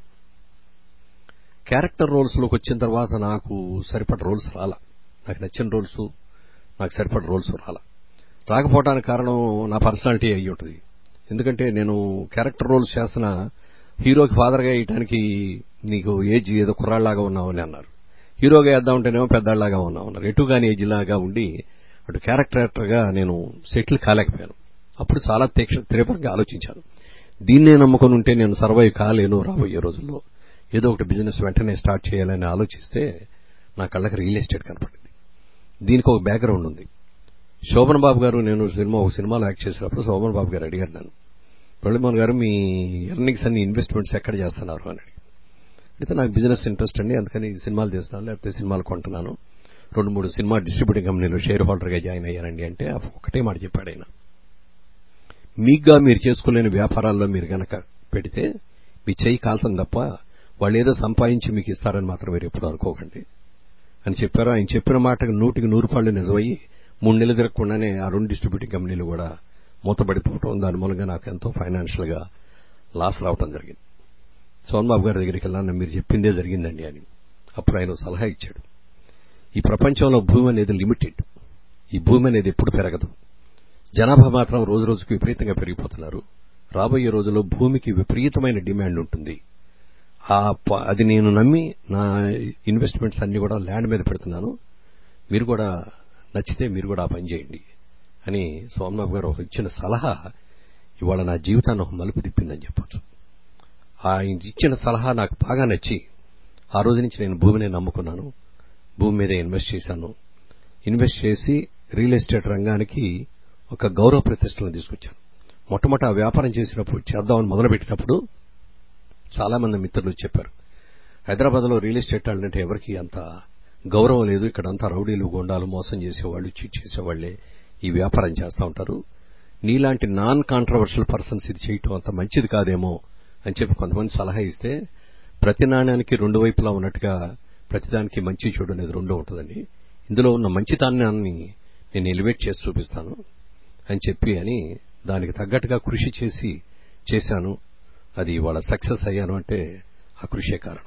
క్యారెక్టర్ రోల్స్ లోకి వచ్చిన తర్వాత నాకు సరిపడ రోల్స్ రాలా నాకు నచ్చిన రోల్స్ నాకు సరిపడ రోల్స్ రాలా రాకపోవడానికి కారణం నా పర్సనాలిటీ అయ్యి ఉంటుంది ఎందుకంటే నేను క్యారెక్టర్ రోల్స్ చేస్తున్న హీరోకి ఫాదర్గా వేయటానికి నీకు ఏజ్ ఏదో కుర్రాళ్లాగా ఉన్నావని అన్నారు హీరోగా వేద్దాం ఉంటేనేమో పెద్దాళ్లాగా ఉన్నావు అన్నారు ఎటు కానీ ఏజ్ లాగా ఉండి అటు క్యారెక్టర్గా నేను సెటిల్ కాలేకపోయాను అప్పుడు చాలా తీక్ష తీవ్రంగా ఆలోచించాను దీన్నే నమ్ముకొని ఉంటే నేను సర్వైవ్ కాలేను రాబోయే రోజుల్లో ఏదో ఒకటి బిజినెస్ వెంటనే స్టార్ట్ చేయాలని ఆలోచిస్తే నా కళ్ళకి రియల్ ఎస్టేట్ కనపడింది దీనికి ఒక బ్యాక్గ్రౌండ్ ఉంది శోభన్ బాబు గారు నేను సినిమా ఒక సినిమాలో యాక్ట్ చేసినప్పుడు శోభన్ బాబు గారు అడిగారు నన్ను మురళీమోహన్ గారు మీ ఎర్నింగ్స్ అన్ని ఇన్వెస్ట్మెంట్స్ ఎక్కడ చేస్తున్నారు అని అయితే నాకు బిజినెస్ ఇంట్రెస్ట్ అండి అందుకని సినిమాలు చేస్తున్నాను లేకపోతే సినిమాలు కొంటున్నాను రెండు మూడు సినిమా డిస్ట్రిబ్యూటింగ్ కంపెనీలో షేర్ హోల్డర్గా జాయిన్ అయ్యానండి అంటే ఒకటే మాట చెప్పాడు ఆయన మీగ్గా మీరు చేసుకోలేని వ్యాపారాల్లో మీరు గనక పెడితే మీ చెయ్యి కాల్తం తప్ప వాళ్ళు ఏదో సంపాదించి మీకు ఇస్తారని మాత్రం మీరు ఎప్పుడు అనుకోకండి అని చెప్పారు ఆయన చెప్పిన మాటకు నూటికి నూరు పాళ్ళు నిజమయ్యి మూడు నెలలు తిరగకుండానే ఆ రెండు డిస్ట్రిబ్యూటింగ్ కంపెనీలు కూడా మూతపడిపోవటం దాని మూలంగా నాకు ఎంతో ఫైనాన్షియల్ గా లాస్ రావటం జరిగింది సోన్ బాబు గారి దగ్గరికి వెళ్ళాను మీరు చెప్పిందే జరిగిందండి అని అప్పుడు ఆయన సలహా ఇచ్చాడు ఈ ప్రపంచంలో భూమి అనేది లిమిటెడ్ ఈ భూమి అనేది ఎప్పుడు పెరగదు జనాభా మాత్రం రోజు రోజుకు విపరీతంగా పెరిగిపోతున్నారు రాబోయే రోజుల్లో భూమికి విపరీతమైన డిమాండ్ ఉంటుంది ఆ అది నేను నమ్మి నా ఇన్వెస్ట్మెంట్స్ అన్ని కూడా ల్యాండ్ మీద పెడుతున్నాను మీరు కూడా నచ్చితే మీరు కూడా ఆ పని చేయండి అని సోమబాబు గారు ఒక ఇచ్చిన సలహా ఇవాళ నా జీవితాన్ని ఒక మలుపు తిప్పిందని చెప్పొచ్చు ఆయన ఇచ్చిన సలహా నాకు బాగా నచ్చి ఆ రోజు నుంచి నేను భూమిని నమ్ముకున్నాను భూమి మీద ఇన్వెస్ట్ చేశాను ఇన్వెస్ట్ చేసి రియల్ ఎస్టేట్ రంగానికి ఒక గౌరవ ప్రతిష్టలను తీసుకొచ్చాను మొట్టమొదటి ఆ వ్యాపారం చేసినప్పుడు చేద్దామని మొదలుపెట్టినప్పుడు చాలా మంది మిత్రులు చెప్పారు హైదరాబాద్లో రియల్ ఎస్టేట్ అంటే ఎవరికి అంత గౌరవం లేదు ఇక్కడ అంతా రౌడీలు గోండాలు మోసం చేసేవాళ్ళు చీట్ చేసేవాళ్లే ఈ వ్యాపారం చేస్తూ ఉంటారు నీలాంటి నాన్ కాంట్రవర్షియల్ పర్సన్స్ ఇది చేయటం అంత మంచిది కాదేమో అని చెప్పి కొంతమంది సలహా ఇస్తే ప్రతి నాణ్యానికి రెండు వైపులా ఉన్నట్టుగా ప్రతిదానికి మంచి చెడు అనేది రెండో ఉంటుందండి ఇందులో ఉన్న మంచితనాన్ని నేను ఎలివేట్ చేసి చూపిస్తాను అని చెప్పి అని దానికి తగ్గట్టుగా కృషి చేసి చేశాను అది ఇవాళ సక్సెస్ అయ్యాను అంటే ఆ కృషే కారణం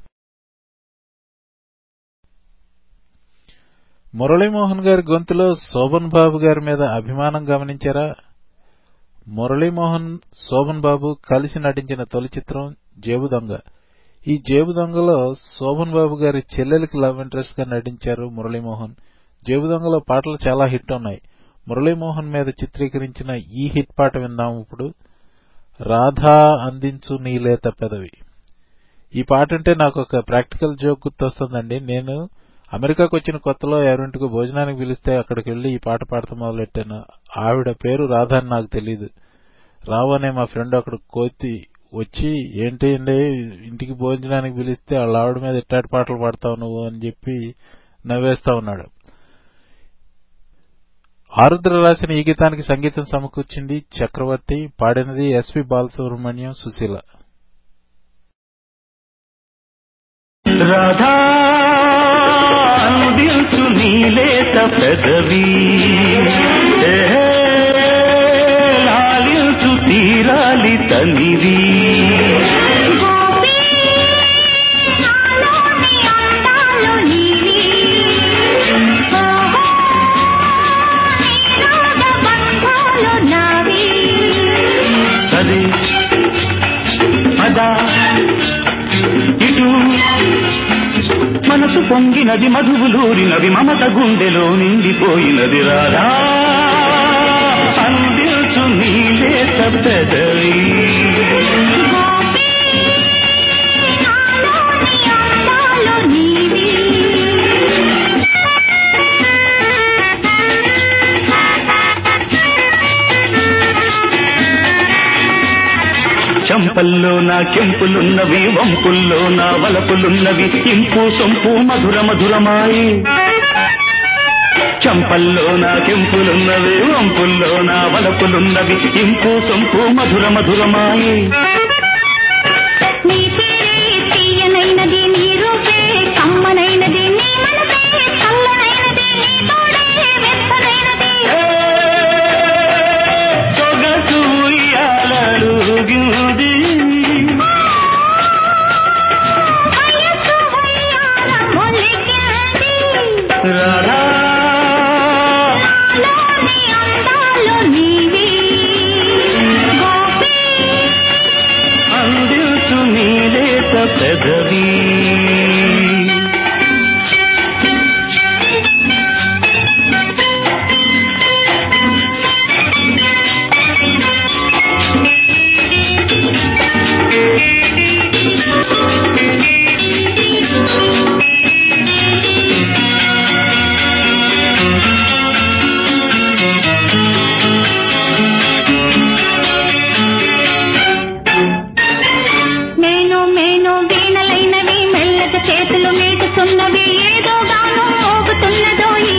మురళీమోహన్ గారి గొంతులో శోభన్ బాబు గారి మీద అభిమానం గమనించారా మురళీమోహన్ శోభన్ బాబు కలిసి నటించిన తొలి చిత్రం జేబు దొంగ ఈ జేబు దొంగలో శోభన్ బాబు గారి చెల్లెలికి లవ్ ఇంట్రెస్ట్ గా నటించారు మురళీమోహన్ జేబు దొంగలో పాటలు చాలా హిట్ ఉన్నాయి మురళీమోహన్ మీద చిత్రీకరించిన ఈ హిట్ పాట విందాం ఇప్పుడు రాధా అందించు నీలేత పెదవి ఈ పాట అంటే నాకు ఒక ప్రాక్టికల్ జోక్ గుర్తొస్తుందండి నేను అమెరికాకు వచ్చిన కొత్తలో ఎవరింటికి భోజనానికి పిలిస్తే అక్కడికి వెళ్లి ఈ పాట పాడతా మొదలెట్టాను ఆవిడ పేరు రాధ అని నాకు తెలియదు రావు అనే మా ఫ్రెండ్ అక్కడ కోతి వచ్చి ఏంటి అండి ఇంటికి భోజనానికి పిలిస్తే వాళ్ళ ఆవిడ మీద ఎట్టాటి పాటలు పాడతావు నువ్వు అని చెప్పి నవ్వేస్తా ఉన్నాడు ఆరుద్ర రాసిన ఈ గీతానికి సంగీతం సమకూర్చింది చక్రవర్తి పాడినది ఎస్పి బాలసుబ్రహ్మణ్యం సుశీల రాధా అందించు నీలేత పెదవి ఏ, లాలించు తీరాలి తనివి గోపి నాలోని అందాలు నీవి ఓహో నీరాగ బంధాలు నావి అదే అదా ఇటు మనసు పొంగినది మధువులూరినది మమత గుండెలో నిండిపోయినది రాధా అందించు నీలే పెదవి గోపి నాలోని అందాలు నీవి చంపల్లో నా కెంపులున్నవి వంపుల్లో నా వలపులున్నవి ఇంపు సొంపు మధుర మధురమాయి చంపల్లో నా కెంపులున్నవి వంపుల్లో నా వలపులున్నవి ఇంపు సొంపు మధుర మధురమాయి నీ పేరే తీయనైనది నీ రూపే కమ్మనైనది నీ మనసే చల్లనైనది నీ తోడే వెచ్చనైనది ఏ, సొగసు ఉయ్యాలలుగింది. వయస్సు వయ్యాల మొలికెంది రాధా నాలోని అందాలు నీవి గోపి అందించు నీలేత పెదవి నేను మేను వీణలైనవి మెల్లగా చేతులు మీటుతున్నవి ఏదో గాను మోగుతున్నదోయి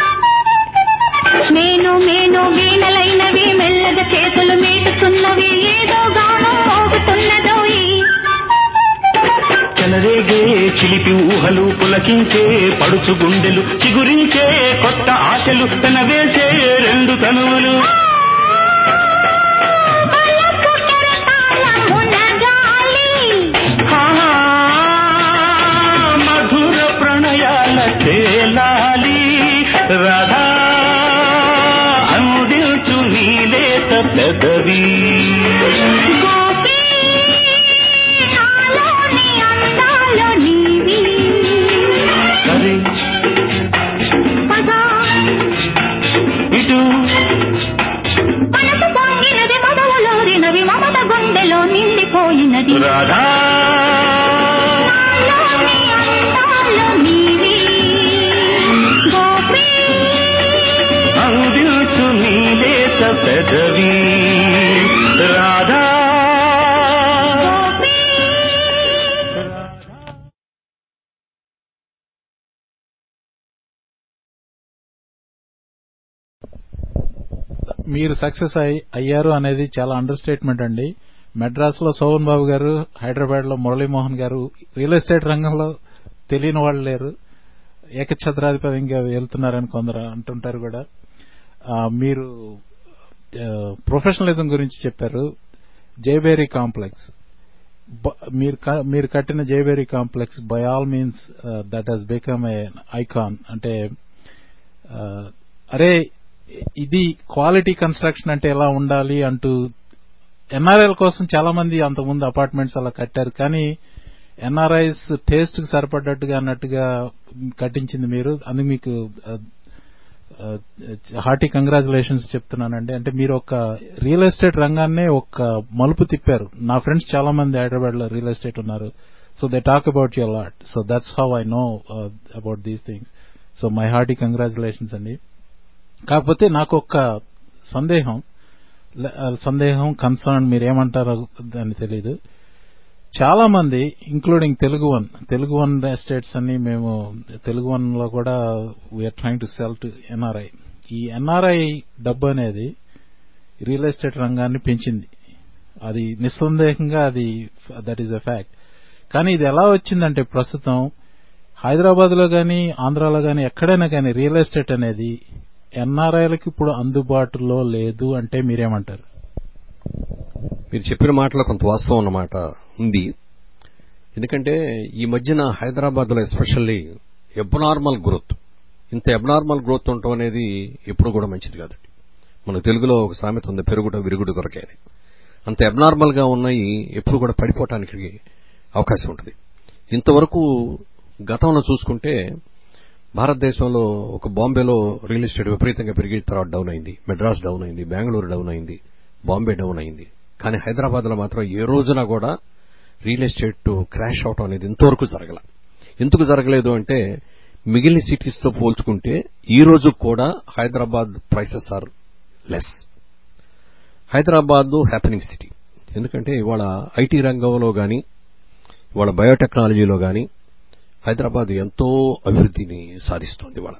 నేను మేను వీణలైనవి మెల్లగా చేతులు మీటుతున్నవి ఏదో గాను మోగుతున్నదోయి చెలరేగే చిలిపి ఊహలు పులకించే పడుచు గుండెలు చిగురించే కొత్త ఆశలు పెనవేసే రెండు తనువులు బలపు కెరటాలమున గాలి ఆహా, మధుర ప్రణయాల తేలాలి రాధా అందించు నీలేత పెదవి గోపి నాలోని అందాలు నీవి సరే పదా ఇటు మనసు పొంగినది మదవులోరినవి మమత గుండెలో నిండిపోయినది రాధా నాలోని అందాలు నీవి గోపి అందించు నీలేత పెదవి రాధా గోపి మీరు సక్సెస్ అయ్యారు అనేది చాలా అండర్ స్టేట్మెంట్ అండి మెడ్రాస్ లో సోహన్ బాబు గారు హైదరాబాద్ లో మురళీమోహన్ గారు రియల్ ఎస్టేట్ రంగంలో తెలియని వాళ్ళు లేరు ఏకఛత్రాధిపతిగా వెళ్తున్నారని కొందరు అంటుంటారు కూడా ఆ, మీరు ప్రొఫెషనలిజం గురించి చెప్పారు జైబేరీ కాంప్లెక్స్ బ- మీరు క- మీరు కట్టిన Jayabheri complex by all means that he's become a icon అంటే ఆ, అరే ఇది క్వాలిటీ కన్స్ట్రక్షన్ అంటే ఎలా ఉండాలి అంటూ ఎన్ఆర్ఐల కోసం చాలా మంది అంతకుముందు అపార్ట్మెంట్స్ అలా కట్టారు కానీ ఎన్ఆర్ఐస్ టేస్ట్ కి సరిపడ్డట్టుగా అన్నట్టుగా కట్టించింది మీరు అందుకు మీకు హార్టీ కంగ్రాచులేషన్స్ చెప్తున్నానండి అంటే మీరు ఒక రియల్ ఎస్టేట్ రంగాన్నే ఒక మలుపు తిప్పారు నా ఫ్రెండ్స్ చాలా మంది హైదరాబాద్ లో రియల్ ఎస్టేట్ ఉన్నారు so they talk about your lot so that's how I know about these things so my hearty congratulations అండి కాకపోతే నాకు ఒక సందేహం లే- ఆ సందేహం కన్సర్న్ మీరేమంటారో దాన్ని తెలీదు చాలా మంది including Telugu one Telugu one estates అన్ని మేము తెలుగు వన్ లో కూడా we're trying to sell to NRI ఈ ఎన్ఆర్ఐ డబ్బు అనేది రియల్ ఎస్టేట్ రంగాన్ని పెంచింది అది నిస్సందేహంగా అది దట్ ఈస్ అ ఫ్యాక్ట్ కానీ ఇది ఎలా వచ్చిందంటే ప్రస్తుతం హైదరాబాద్ లో గానీ ఆంధ్రాలో గానీ ఎక్కడైనా కానీ రియల్ ఎస్టేట్ అనేది ఎన్ఆర్ఐలకు ఇప్పుడు అందుబాటులో లేదు అంటే మీరేమంటారు మీరు చెప్పిన మాటలో కొంత వాస్తవం అన్నమాట ఉంది ఎందుకంటే ఈ మధ్యన హైదరాబాద్ లో ఎస్పెషల్లీ ఎబ్నార్మల్ గ్రోత్ ఇంత ఎబ్నార్మల్ గ్రోత్ ఉండటం అనేది ఎప్పుడు కూడా మంచిది కాదండి మన తెలుగులో ఒక సామెత ఉంది పెరుగుట విరుగుడు కొరకే అని అంత ఎబ్నార్మల్ గా ఉన్నాయి ఎప్పుడు కూడా పడిపోవటానికి అవకాశం ఉంటుంది ఇంతవరకు గతంలో చూసుకుంటే భారతదేశంలో ఒక బాంబేలో రియల్ ఎస్టేట్ విపరీతంగా పెరిగి తర్వాత డౌన్ అయింది మెడ్రాస్ డౌన్ అయింది బెంగళూరు డౌన్ అయింది బాంబే డౌన్ అయింది కానీ హైదరాబాద్ లో మాత్రం ఏ రోజున కూడా రియల్ ఎస్టేట్ క్రాష్ అవటం అనేది ఇంతవరకు జరగల ఎందుకు జరగలేదు అంటే మిగిలిన సిటీస్ తో పోల్చుకుంటే ఈ రోజు కూడా Hyderabad prices are less Hyderabad happening city ఎందుకంటే ఇవాళ ఐటీ రంగంలో గాని ఇవాళ బయోటెక్నాలజీలో గాని హైదరాబాద్ ఎంతో అభివృద్ధిని సాధిస్తోంది ఇవాళ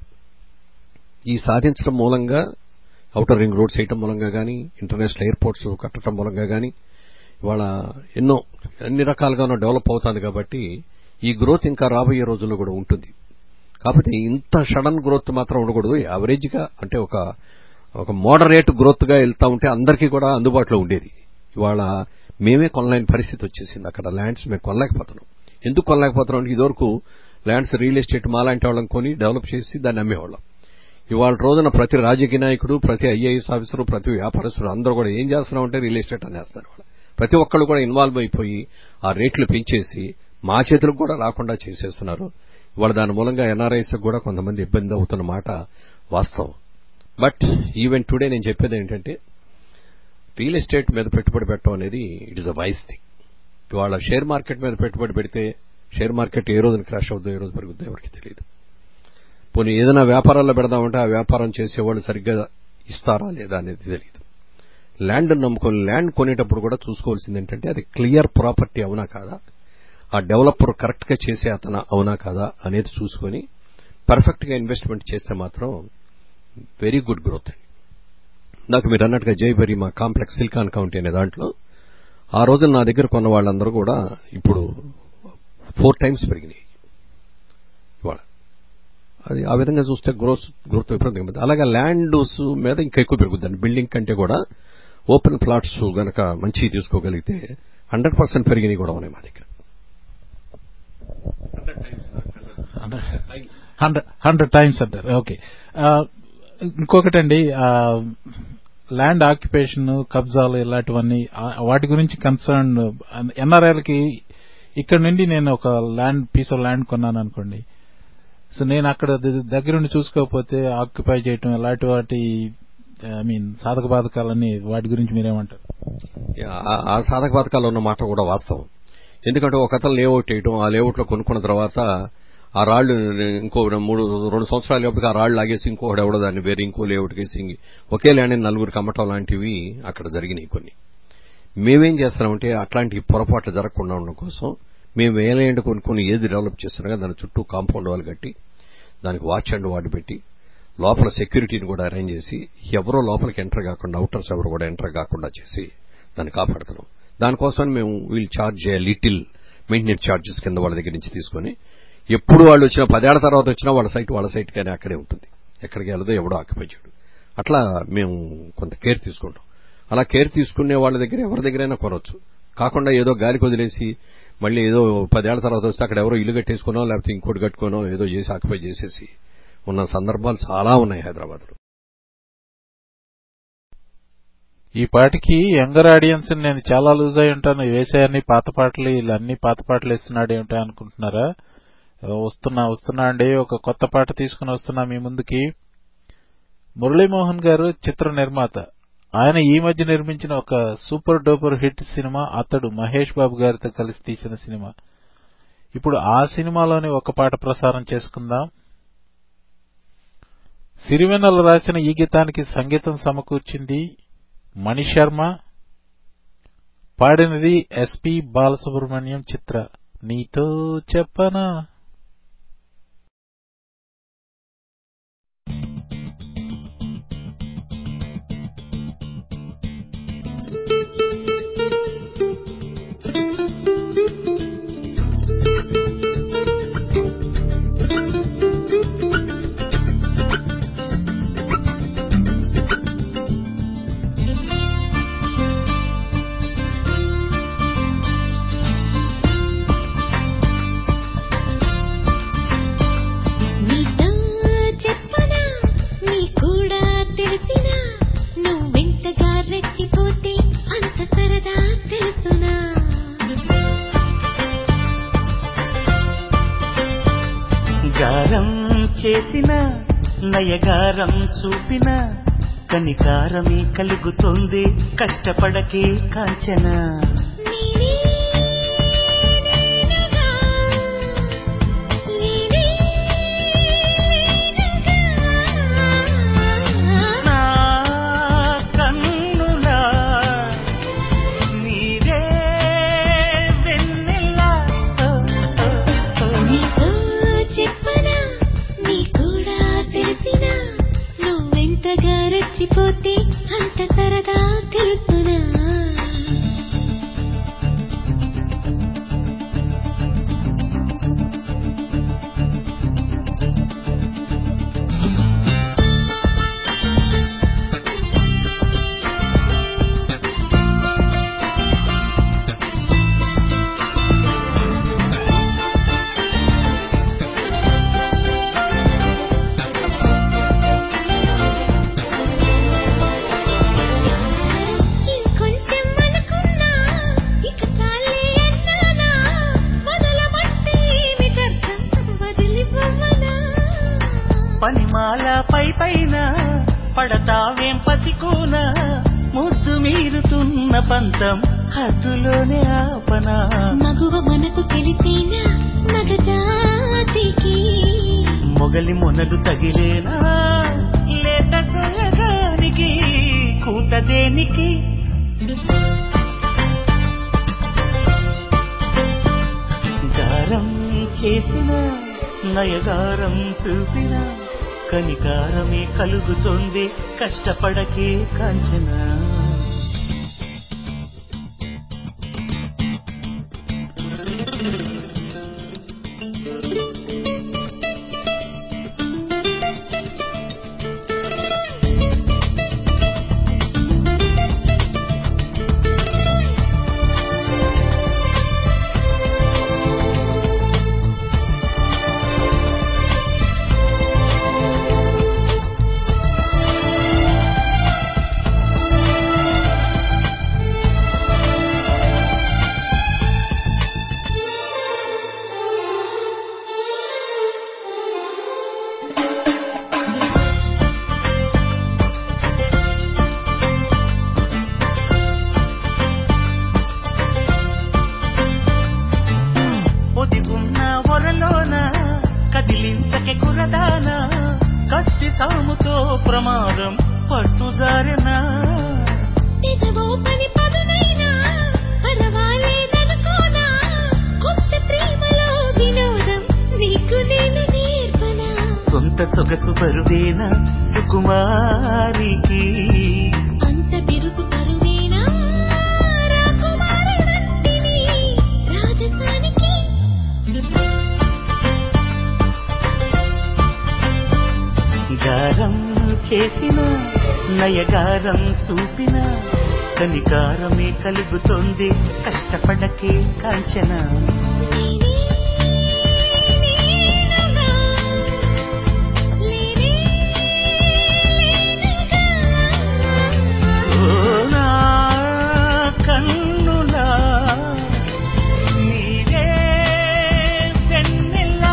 ఈ సాధించడం మూలంగా ఔటర్ రింగ్ రోడ్స్ వేయటం మూలంగా గాని ఇంటర్నేషనల్ ఎయిర్పోర్ట్స్ కట్టడం మూలంగా గాని ఇవాళ ఎన్నో అన్ని రకాలుగానూ డెవలప్ అవుతుంది కాబట్టి ఈ గ్రోత్ ఇంకా రాబోయే రోజుల్లో కూడా ఉంటుంది కాకపోతే ఇంత సడన్ గ్రోత్ మాత్రం ఉండకూడదు యావరేజ్ గా అంటే ఒక ఒక మోడరేట్ గ్రోత్ గా వెళ్తా ఉంటే అందరికీ కూడా అందుబాటులో ఉండేది ఇవాళ మేమే కొనలేని పరిస్థితి వచ్చేసింది అక్కడ ల్యాండ్స్ మేము కొనలేకపోతున్నాం ఎందుకు కొనలేకపోతున్నాం అంటే ఇదివరకు ల్యాండ్స్ రియల్ ఎస్టేట్ మాలాంటి వాళ్ళని కొని డెవలప్ చేసి దాన్ని అమ్మేవాళ్ళం ఇవాళ రోజున ప్రతి రాజకీయ నాయకుడు ప్రతి ఐఏఎస్ ఆఫీసరు ప్రతి వ్యాపారస్తుడు అందరూ కూడా ఏం చేస్తున్నామంటే రియల్ ఎస్టేట్ అనేస్తారు వాళ్ళు ప్రతి ఒక్కళ్ళు కూడా ఇన్వాల్వ్ అయిపోయి ఆ రేట్లు పెంచేసి మా చేతులకు కూడా రాకుండా చేసేస్తున్నారు ఇవాళ దాని మూలంగా ఎన్ఆర్ఐస్ కూడా కొంతమంది ఇబ్బంది అవుతున్న మాట వాస్తవం బట్ ఈవెన్ టుడే నేను చెప్పేది ఏంటంటే రియల్ ఎస్టేట్ మీద పెట్టుబడి పెట్టడం అనేది it is a wise thing ఇవాళ షేర్ మార్కెట్ మీద పెట్టుబడి పెడితే షేర్ మార్కెట్ ఏ రోజున క్రాష్ అవుతుందో ఏ రోజు పెరుగుతుందో ఎవరికి తెలియదు పోనీ ఏదైనా వ్యాపారాల్లో పెడదామంటే ఆ వ్యాపారం చేసేవాళ్ళు సరిగ్గా ఇస్తారా లేదా అనేది తెలియదు ల్యాండ్ నమ్ముకొని ల్యాండ్ కొనేటప్పుడు కూడా చూసుకోవాల్సింది ఏంటంటే అది క్లియర్ ప్రాపర్టీ అవునా కాదా ఆ డెవలపర్ కరెక్ట్ గా చేసే అతను అవునా కాదా అనేది చూసుకొని పర్ఫెక్ట్ గా ఇన్వెస్ట్మెంట్ చేస్తే మాత్రం వెరీ గుడ్ గ్రోత్ అండి నాకు మీరు అన్నట్టుగా జైబరి మా కాంప్లెక్స్ సిలికాన్ కౌంటీ అనే దాంట్లో ఆ రోజు నా దగ్గర కొన్న వాళ్ళందరూ కూడా ఇప్పుడు ఫోర్ టైమ్స్ పెరిగినాయి ఇవాళ అది ఆ విధంగా చూస్తే గ్రోత్ గ్రోత్ విపరీతంగా ఉంది అలాగే ల్యాండ్స్ మీద ఇంకా ఎక్కువ పెరుగుతుంది బిల్డింగ్ కంటే కూడా ఓపెన్ ప్లాట్స్ గనక మంచి తీసుకోగలిగితే హండ్రెడ్ పర్సెంట్ పెరిగినాయి కూడా ఉన్నాయి మా దగ్గర హండ్రెడ్ హండ్రెడ్ టైమ్స్ అంటారు ఓకే ఇంకొకటండి ల్యాండ్ ఆక్యుపేషన్ కబ్జాలు ఇలాంటివన్నీ ఆ, వాటి గురించి కన్సర్న్ ఎన్ఆర్ఐలకి ఇక్కడ నుండి నేను ఒక ల్యాండ్ పీస్ ఆఫ్ ల్యాండ్ కొన్నాను అనుకోండి సో నేను అక్కడ ద- దగ్గరుండి చూసుకోకపోతే ఆక్యుపై చేయటం ఇలాంటి వాటి ఐ మీన్ సాధక బాధకాలన్నీ వాటి గురించి మీరేమంటారు ఆ- ఆ సాధక బాధకాల్లో ఉన్న మాట కూడా వాస్తవం ఎందుకంటే ఒక అతను లేఅవుట్ వేయటం ఆ లేఅవుట్ లో కొనుక్కున్న తర్వాత ఆ రాళ్లు ఇంకో మూడు రెండు సంవత్సరాల లోపలికి ఆ రాళ్లు లాగేసి ఇంకోటి ఎవడో దాన్ని వేరే ఇంకో లేఅవుట్ వేసి ఒకే ల్యాండ్ నలుగురికి అమ్మటం లాంటివి అక్కడ జరిగినాయి కొన్ని మేమేం చేస్తున్నామంటే అట్లాంటి పొరపాట్లు జరగకుండా ఉండడం కోసం మేము ఏ ల్యాండ్ కొనుక్కొని ఏది డెవలప్ చేస్తున్నా దాని చుట్టూ కాంపౌండ్ వాళ్ళు కట్టి దానికి వాచ్ అండ్ వార్డు పెట్టి లోపల సెక్యూరిటీని కూడా అరేంజ్ చేసి ఎవరో లోపలికి ఎంటర్ కాకుండా అవుటర్స్ ఎవరు కూడా ఎంటర్ కాకుండా చేసి దాన్ని కాపాడుతున్నాం దానికోసం మేము వీళ్ళు ఛార్జ్ లిటిల్ మెయింటెనెన్స్ ఛార్జెస్ కింద వాళ్ళ దగ్గర నుంచి తీసుకొని ఎప్పుడు వాళ్ళు వచ్చినా పదేళ్ల తర్వాత వచ్చినా వాళ్ళ సైట్ వాళ్ళ సైట్ కానీ అక్కడే ఉంటుంది ఎక్కడికి వెళ్ళదో ఎవడో ఆక్యుపై చేయడు అట్లా మేము కొంత కేర్ తీసుకుంటాం అలా కేర్ తీసుకునే వాళ్ళ దగ్గర ఎవరి దగ్గరైనా కొనవచ్చు కాకుండా ఏదో గాలికి వదిలేసి మళ్ళీ ఏదో పదేళ్ల తర్వాత వస్తే అక్కడ ఎవరో ఇల్లు కట్టేసుకునో లేకపోతే ఇంకోటి కట్టుకోనో ఏదో చేసి ఆక్యుపై చేసేసి ఉన్న సందర్భాలు చాలా ఉన్నాయి హైదరాబాద్లో ఈ పాటికి యంగర్ ఆడియన్స్ నేను చాలా లూజ్ అయి ఉంటాను వేసాయన్ని పాత పాటలు ఇలా అన్ని పాత పాటలు ఇస్తున్నాడు ఏమిటా అనుకుంటున్నారా వస్తున్నా వస్తున్నా అండి ఒక కొత్త పాట తీసుకుని వస్తున్నా మీ ముందుకి మురళీమోహన్ గారు చిత్ర నిర్మాత ఆయన ఈ మధ్య నిర్మించిన ఒక సూపర్ డూపర్ హిట్ సినిమా అతడు మహేష్ బాబు గారితో కలిసి తీసిన సినిమా ఇప్పుడు ఆ సినిమాలోని ఒక పాట ప్రసారం చేసుకుందాం సిరివెన్నెల రాసిన ఈ గీతానికి సంగీతం సమకూర్చింది మణి శర్మ పాడినది ఎస్పి బాలసుబ్రహ్మణ్యం చిత్ర నీతో చెప్పనా ఆ చేసిన నయగారం చూపిన కనికారమే కలుగుతుంది కష్టపడకే కాంచన నీవే నేనుగా నీవే నేనుగా నా కన్నులా నీరే వెన్నెలా ఓ, ఓ, ఓ. నీతో చెప్పనా నీ కూడా తెలిసినా నువ్వెంతగా రెచ్చిపోతే అంత సరదా తెలుసునా ఇంకొంచెం అనుకున్నా ఇక చాలే అన్నానా వదలమంటే ఏమిటర్థం వదిలిపోమనా పనిమాల పై పైన పడతావేం పసికోన ముద్దు మీరుతున్న పంతం హద్దులోనే ఆపనా మగువ మనకు తెలిసేనా మగజాతికి మొగలి మొనలు తగిలేనా లేత కొయ్యగానికి కూత దేనికి గారం చేసిన నయగారం చూపిన కనికారమే కలుగుతుంది కష్టపడకే కాంచనా ఒదిగున్న ఒరలోన కదిలించకే కురదాన కత్తి సాముతో ప్రమాదం పట్టుజారెనా పెదవో పని పదునైనా పరవాలేదనుకోనా కొత్త ప్రేమలో వినోదం నీకు నేను నేర్పనా సొంత సొగసు బరువేనా సుకుమారికి అంత బిరుసు పరువేనా రాకుమారి వంటిని రాజస్థానికి గారం చేసిన నయగారం చూపిన కనికారమే కలుగుతోంది కష్టపడకే కాంచనా నీవే నేనుగా నీవే నేనుగా ఓ నా కన్నులా నీరే వెన్నెలా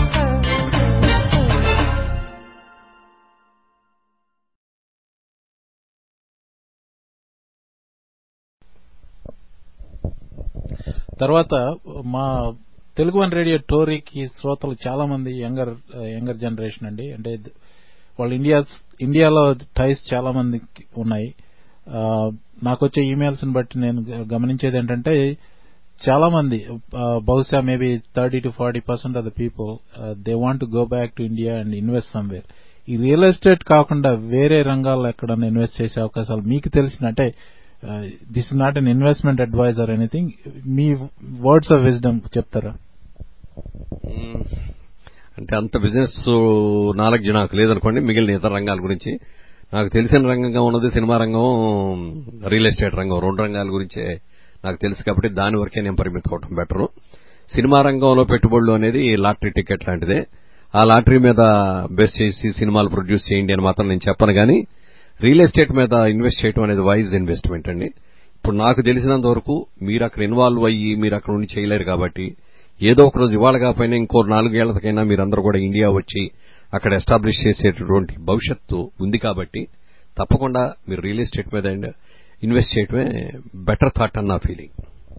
తర్వాత మా తెలుగు వన్ రేడియో టోరీకి శ్రోతలు చాలా మంది యంగర్ యంగర్ జనరేషన్ అండి అంటే ద- వాళ్ళు ఇండియా ఇండియాలో టైస్ చాలా మందికి ఉన్నాయి ఆ, నాకు వచ్చే ఈమెయిల్స్ ని బట్టి నేను గ- గమనించేది ఏంటంటే చాలా మంది ఆ, బహుశా maybe thirty to forty percent of the people they want to go back to India and invest somewhere ఈ రియల్ ఎస్టేట్ కాకుండా వేరే రంగాల్లో ఎక్కడన్నా ఇన్వెస్ట్ చేసే అవకాశాలు మీకు తెలిసిన అంటే this is not an investment adviser anything మీ వర్డ్స్ ఆఫ్ విజ్డమ్ చెప్తారా మ్మ్. అంటే అంత బిజినెస్ నాలెడ్జ్ నాకు లేదనుకోండి మిగిలిన ఇతర రంగాల గురించి నాకు తెలిసిన రంగంగా ఉన్నది సినిమా రంగం రియల్ ఎస్టేట్ రంగం రెండు రంగాల గురించే నాకు తెలుసు కాబట్టి దాని వరకే నేను పరిమితం అవటం బెటరు సినిమా రంగంలో పెట్టుబడులు అనేది లాటరీ టికెట్ లాంటిదే ఆ లాటరీ మీద బేస్ చేసి సినిమాలు ప్రొడ్యూస్ చేయండి అని మాత్రం నేను చెప్పను కానీ రియల్ ఎస్టేట్ మీద ఇన్వెస్ట్ చేయడం అనేది వైజ్ ఇన్వెస్ట్మెంట్ అండి ఇప్పుడు నాకు తెలిసినంత వరకు మీరు అక్కడ ఇన్వాల్వ్ అయ్యి మీరు అక్కడ ఉండి చేయలేరు కాబట్టి ఏదో ఒక రోజు ఇవాళ కాకపోయినా ఇంకో నాలుగేళ్లకైనా మీరందరూ కూడా ఇండియా వచ్చి అక్కడ ఎస్టాబ్లిష్ చేసేటటువంటి భవిష్యత్తు ఉంది కాబట్టి తప్పకుండా మీరు రియల్ ఎస్టేట్ మీద ఇన్వెస్ట్ చేయడమే బెటర్ థాట్ అన్న ఫీలింగ్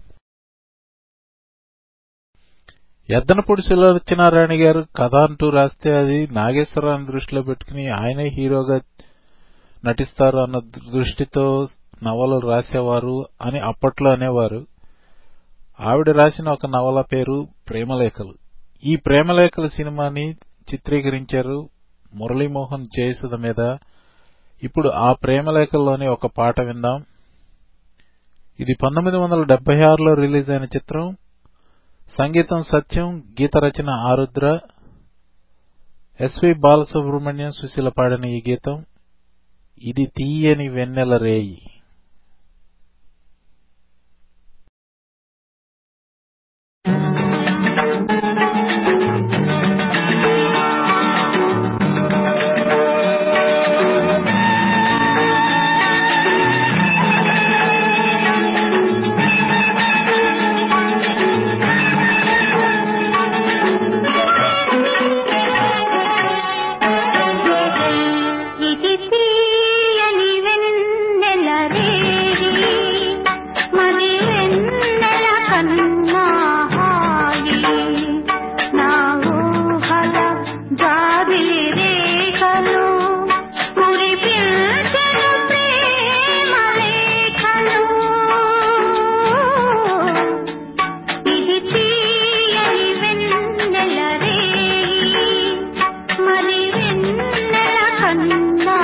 ఎద్దనపూడి సులోచనారాయణ గారు కథ అంటూ రాస్తే అది నాగేశ్వరరావుని దృష్టిలో పెట్టుకుని ఆయనే హీరోగా నటిస్తారు అన్న దృష్టితో నవలలు రాసేవారు అని అప్పట్లో అనేవారు ఆవిడ రాసిన ఒక నవల పేరు ప్రేమలేఖలు ఈ ప్రేమలేఖలు సినిమాని చిత్రీకరించారు మురళీమోహన్ జయసుధ మీద ఇప్పుడు ఆ ప్రేమలేఖల్లోని ఒక పాట విందాం ఇది పంతొమ్మిది వందల డెబ్బై ఆరులో రిలీజ్ అయిన చిత్రం సంగీతం సత్యం గీత రచన ఆరుద్ర ఎస్వి బాలసుబ్రహ్మణ్యం సుశీల పాడిన ఈ గీతం ఇది తీయని వెన్నెల రేయి ఇది తీయని వెన్నెల రేయి మరి వెన్నెల కన్నా హాయి నా ఊహల జాబిలి రేఖలు కురిపించెను ప్రేమ లేఖలు ఇది తీయని వెన్నెల రేయి మరి వెన్నెల కన్నా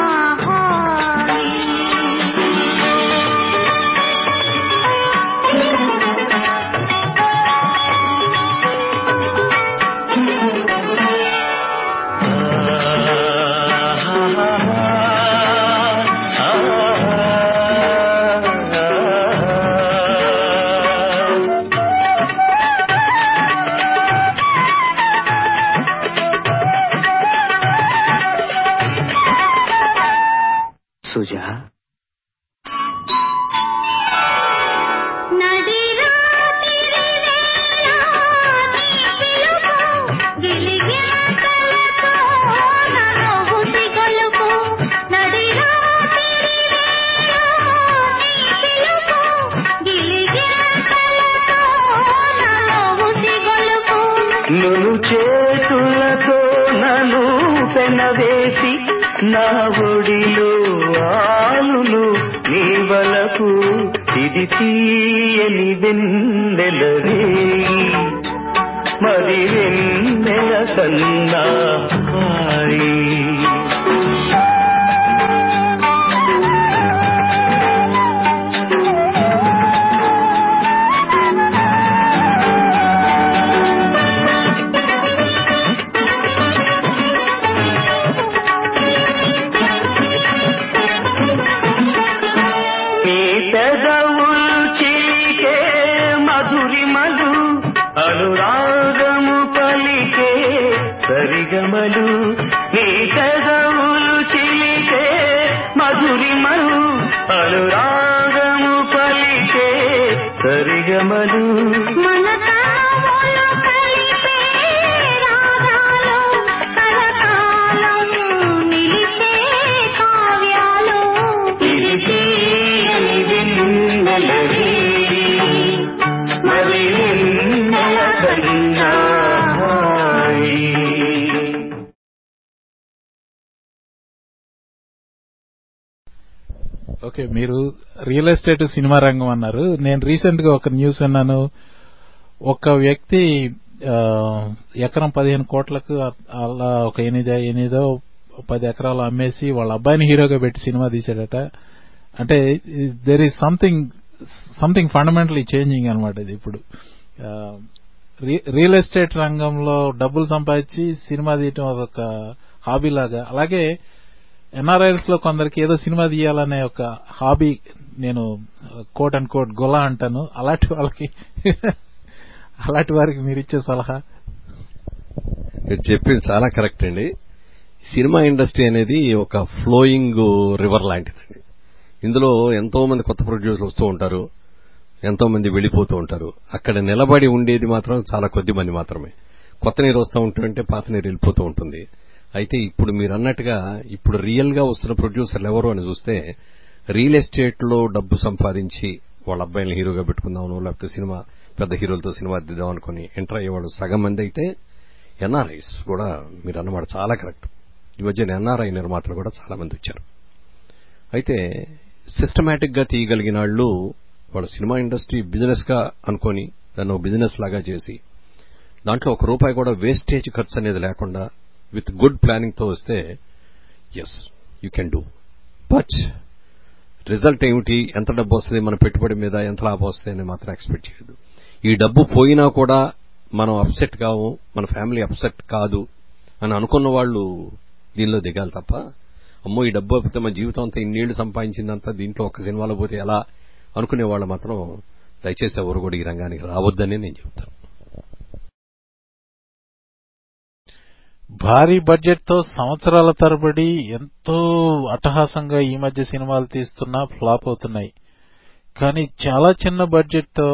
సుజా నడి రాత్రి వేళ నీ పిలుపు గిలిగింతలతో నన్ను ఉసిగొలుపు. నడి రాత్రి వేళ నీ పిలుపు గిలిగింతలతో నన్ను ఉసిగొలుపు. నును చేతులతో నన్ను పెనవేసి నా ఒడిలో ఆలును నీ వలకు ఇది తీయని వెన్నెల రేయి. మరి వెన్నెల కన్నా హాయి. నీ పెదవులు చిలికే మధురిమలు అనురాగము పలికే సరిగమలు నీ పెదవులు చిలికే మధురిమలు అనురాగము పలికే సరిగమలు మన తనములు కలిపే రాగాలు కలకాలం నిలిచే కావ్యాలు ఇది తీయని వెన్నెల రేయి. మరి వెన్నెల కన్నా హాయి. ఓకే మీరు రియల్ ఎస్టేట్ సినిమా రంగం అన్నారు నేను రీసెంట్ గా ఒక న్యూస్ విన్నాను ఒక వ్యక్తి ఆ, ఎకరం పదిహేను కోట్లకు అలా ఒక ఎనిమిది ఎనిమిదో పది ఎకరాలు అమ్మేసి వాళ్ళ అబ్బాయిని హీరోగా పెట్టి సినిమా తీశాడట అంటే there is something something fundamentally changing అనమాట ఇది ఇప్పుడు ఆ, రి- రియల్ ఎస్టేట్ రంగంలో డబ్బులు సంపాదించి సినిమా తీయటం అదొక హాబీ లాగా అలాగే ఎన్ఆర్ఐల్స్ లో కొందరికి ఏదో సినిమా తీయాలనే ఒక హాబీ నేను కోట్ అండ్ కోట్ గొల అంటాను అలాంటి వాళ్ళకి అలాంటి వారికి మీరు ఇచ్చే సలహా మీరు చెప్పింది చాలా కరెక్ట్ అండి సినిమా ఇండస్ట్రీ అనేది ఒక ఫ్లోయింగ్ రివర్ లాంటిదండి ఇందులో ఎంతో మంది కొత్త ప్రొడ్యూసర్లు వస్తూ ఉంటారు ఎంతో మంది వెళ్ళిపోతూ ఉంటారు అక్కడ నిలబడి ఉండేది మాత్రం చాలా కొద్ది మంది మాత్రమే కొత్త నీరు వస్తూ ఉంటుంటే పాత నీరు వెళ్ళిపోతూ ఉంటుంది అయితే ఇప్పుడు మీరు అన్నట్టుగా ఇప్పుడు రియల్ గా వస్తున్న ప్రొడ్యూసర్లు ఎవరు అని చూస్తే రియల్ ఎస్టేట్ లో డబ్బు సంపాదించి వాళ్ళ అబ్బాయిని హీరోగా పెట్టుకుందామనో లేకపోతే సినిమా పెద్ద హీరోలతో సినిమా దిద్దాం అనుకుని ఎంటర్ అయ్యేవాళ్ళు సగం మంది అయితే ఎన్ఆర్ఐస్ కూడా మీరు అన్నమాట చాలా కరెక్ట్ ఈ మధ్యన ఎన్ఆర్ఐ నిర్మాతలు కూడా చాలా మంది వచ్చారు అయితే సిస్టమేటిక్ గా తీయగలిగిన వాళ్ళు వాళ్ళ సినిమా ఇండస్ట్రీ బిజినెస్ గా అనుకొని దాన్ని బిజినెస్ లాగా చేసి దాంట్లో ఒక రూపాయి కూడా వేస్టేజ్ ఖర్చు అనేది లేకుండా విత్ గుడ్ ప్లానింగ్ తో వస్తే yes you can do but result ఏమిటి ఎంత డబ్బు వస్తుంది మన పెట్టుబడి మీద ఎంత లాభం వస్తుంది అని మాత్రం ఎక్స్పెక్ట్ చేయదు ఈ డబ్బు పోయినా కూడా మనం అప్సెట్ కావు మన ఫ్యామిలీ అప్సెట్ కాదు అని అనుకున్న వాళ్ళు దీనిలో దిగాలి తప్ప అమ్మో ఈ డబ్బు పోతే మన జీవితం అంతా ఇన్నేళ్లు సంపాదించిందంతా దీంట్లో ఒక సినిమాలో పోతే ఎలా అనుకునే వాళ్ళు మాత్రం దయచేసి ఎవరు కూడా ఈ రంగానికి రావద్దని నేను చెప్తాను భారీ బడ్జెట్ తో సంవత్సరాల తరబడి ఎంతో అట్టహాసంగా ఈ మధ్య సినిమాలు తీస్తున్నా ఫ్లాప్ అవుతున్నాయి కానీ చాలా చిన్న బడ్జెట్ తో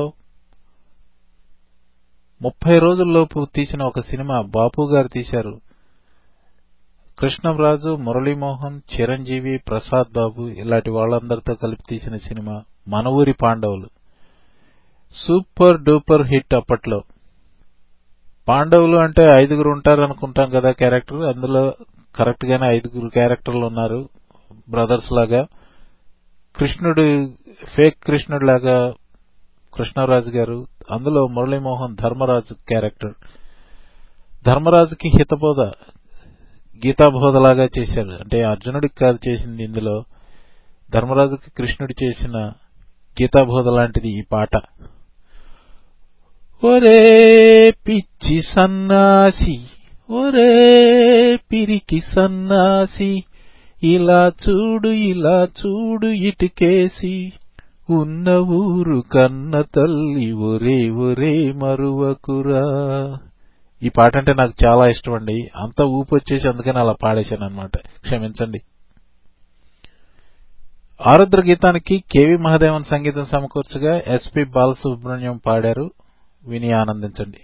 ముప్పై రోజుల్లోపు తీసిన ఒక సినిమా బాపు గారు తీశారు కృష్ణంరాజు మురళీమోహన్ చిరంజీవి ప్రసాద్ బాబు ఇలాంటి వాళ్ళందరితో కలిపి తీసిన సినిమా మన ఊరి పాండవులు సూపర్ డూపర్ హిట్ అప్పట్లో పాండవులు అంటే ఐదుగురు ఉంటారు అనుకుంటాం కదా క్యారెక్టర్ అందులో కరెక్ట్ గానే ఐదుగురు క్యారెక్టర్లు ఉన్నారు బ్రదర్స్ లాగా కృష్ణుడు ఫేక్ కృష్ణుడు లాగా కృష్ణరాజు గారు అందులో మురళీమోహన్ ధర్మరాజు క్యారెక్టర్ ధర్మరాజుకి హితబోధ గీతాబోధలాగా చేశారు అంటే అర్జునుడికి కాదు చేసింది ఇందులో ధర్మరాజుకి కృష్ణుడు చేసిన గీతాబోధ లాంటిది ఈ పాట ఒరే పిచ్చి సన్నాసి ఒరే పిరికి సన్నాసి ఇలా చూడు ఇలా చూడు ఇటుకేసి ఉన్న ఊరు కన్న తల్లి ఒరే ఒరే మరువకురా ఈ పాట అంటే నాకు చాలా ఇష్టం అండి అంత ఊపు వచ్చేసి అందుకని అలా పాడేశాను అనమాట క్షమించండి ఆరుద్ర గీతానికి కేవి మహాదేవన్ సంగీతం సమకూర్చగా ఎస్పి బాలసుబ్రహ్మణ్యం పాడారు విని ఆనందించండి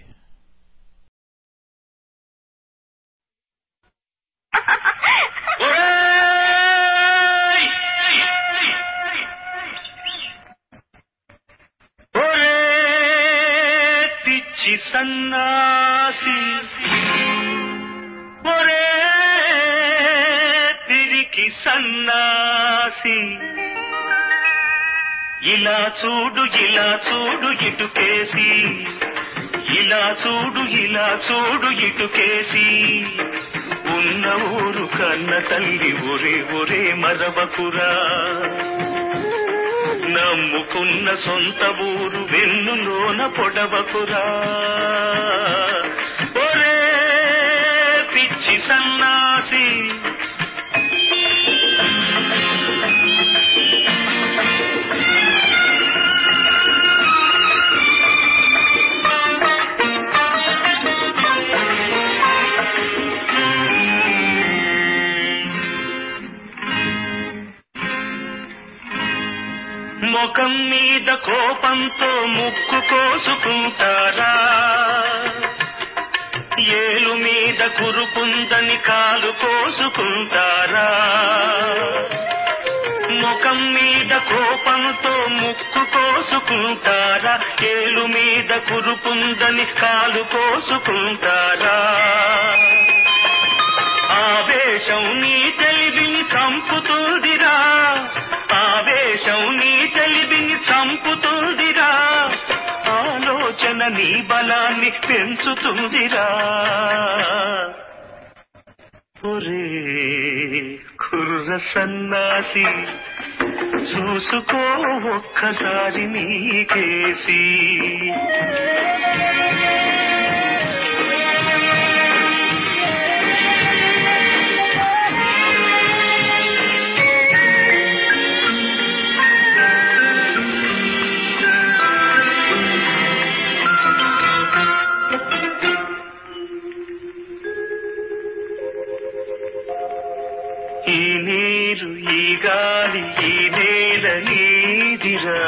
ఒరే పిచ్చి సన్నాసి ఒరే పిరికి సన్నాసి ఇలా చూడు ఇలా చూడు ఇటుకేసి ఇలా చూడు ఇలా చూడు ఇటుకేసి ఉన్న ఊరు కన్న తల్లి ఒరే ఒరే మరవకురా నమ్ముకున్న సొంత ఊరు వెన్నులోన పొడవకురా ఒరే పిచ్చి సన్నాసి ముఖం మీద కోపంతో ముక్కు కోసుకుంటారా ఏలు మీద కురుకుందని కాలు కోసుకుంటారా ముఖం మీద కోపంతో ముక్కు కోసుకుంటారా ఏలు మీద కురుకుందని కాలు కోసుకుంటారా ఆవేశం నీ తెలివిని చంపుతుందిరా ఆవేశం నీ తెలివిని చంపుతుందిరా ఆలోచన నీ బలాన్ని పెంచుతుందిరా ఒరే కుర్ర సన్నాసి చూసుకో ఒక్కసారి నీకేసి ఈ నీరు ఈ గాలి ఈ నేల నీదిరా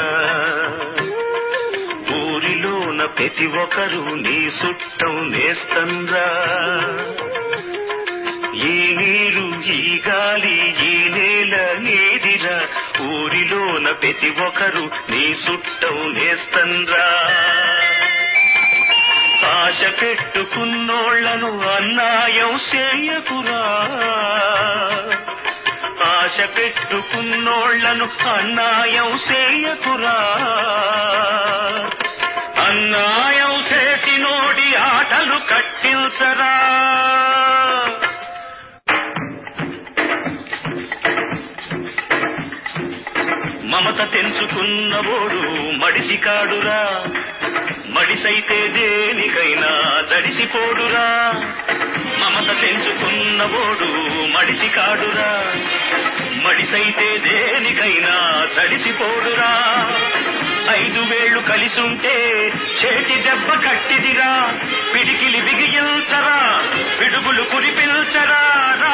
ఊరిలోన ప్రతి ఒక్కరు నీ సుట్టం నేస్తంరా ఈ నీరు ఈ గాలి ఈ నేల నీదిరా ఊరిలోన ప్రతి ఒక్కరు నీ సుట్టం నేస్తండ్రా ఆశ పెట్టుకున్నోళ్లను అన్నాయం చేయకురా ఆశ పెట్టుకున్నోళ్లను అన్నాయం చేయకురా అన్నాయం చేసినోడి ఆటలు కట్టించరా మమత తెంచుకున్నవోడు మడిసి కాడురా మడిసైతే దేనికైనా తడిసిపోడురా మమత తెంచుకున్నవోడు మడిసి కాడురా మడిసైతే దేనికైనా తడిసిపోడురా ఐదు వేళ్లు కలిసుంటే చేతి దెబ్బ కట్టిదిరా పిడికిలి బిగియించరా పిడుగులు కురిపిల్చరా రా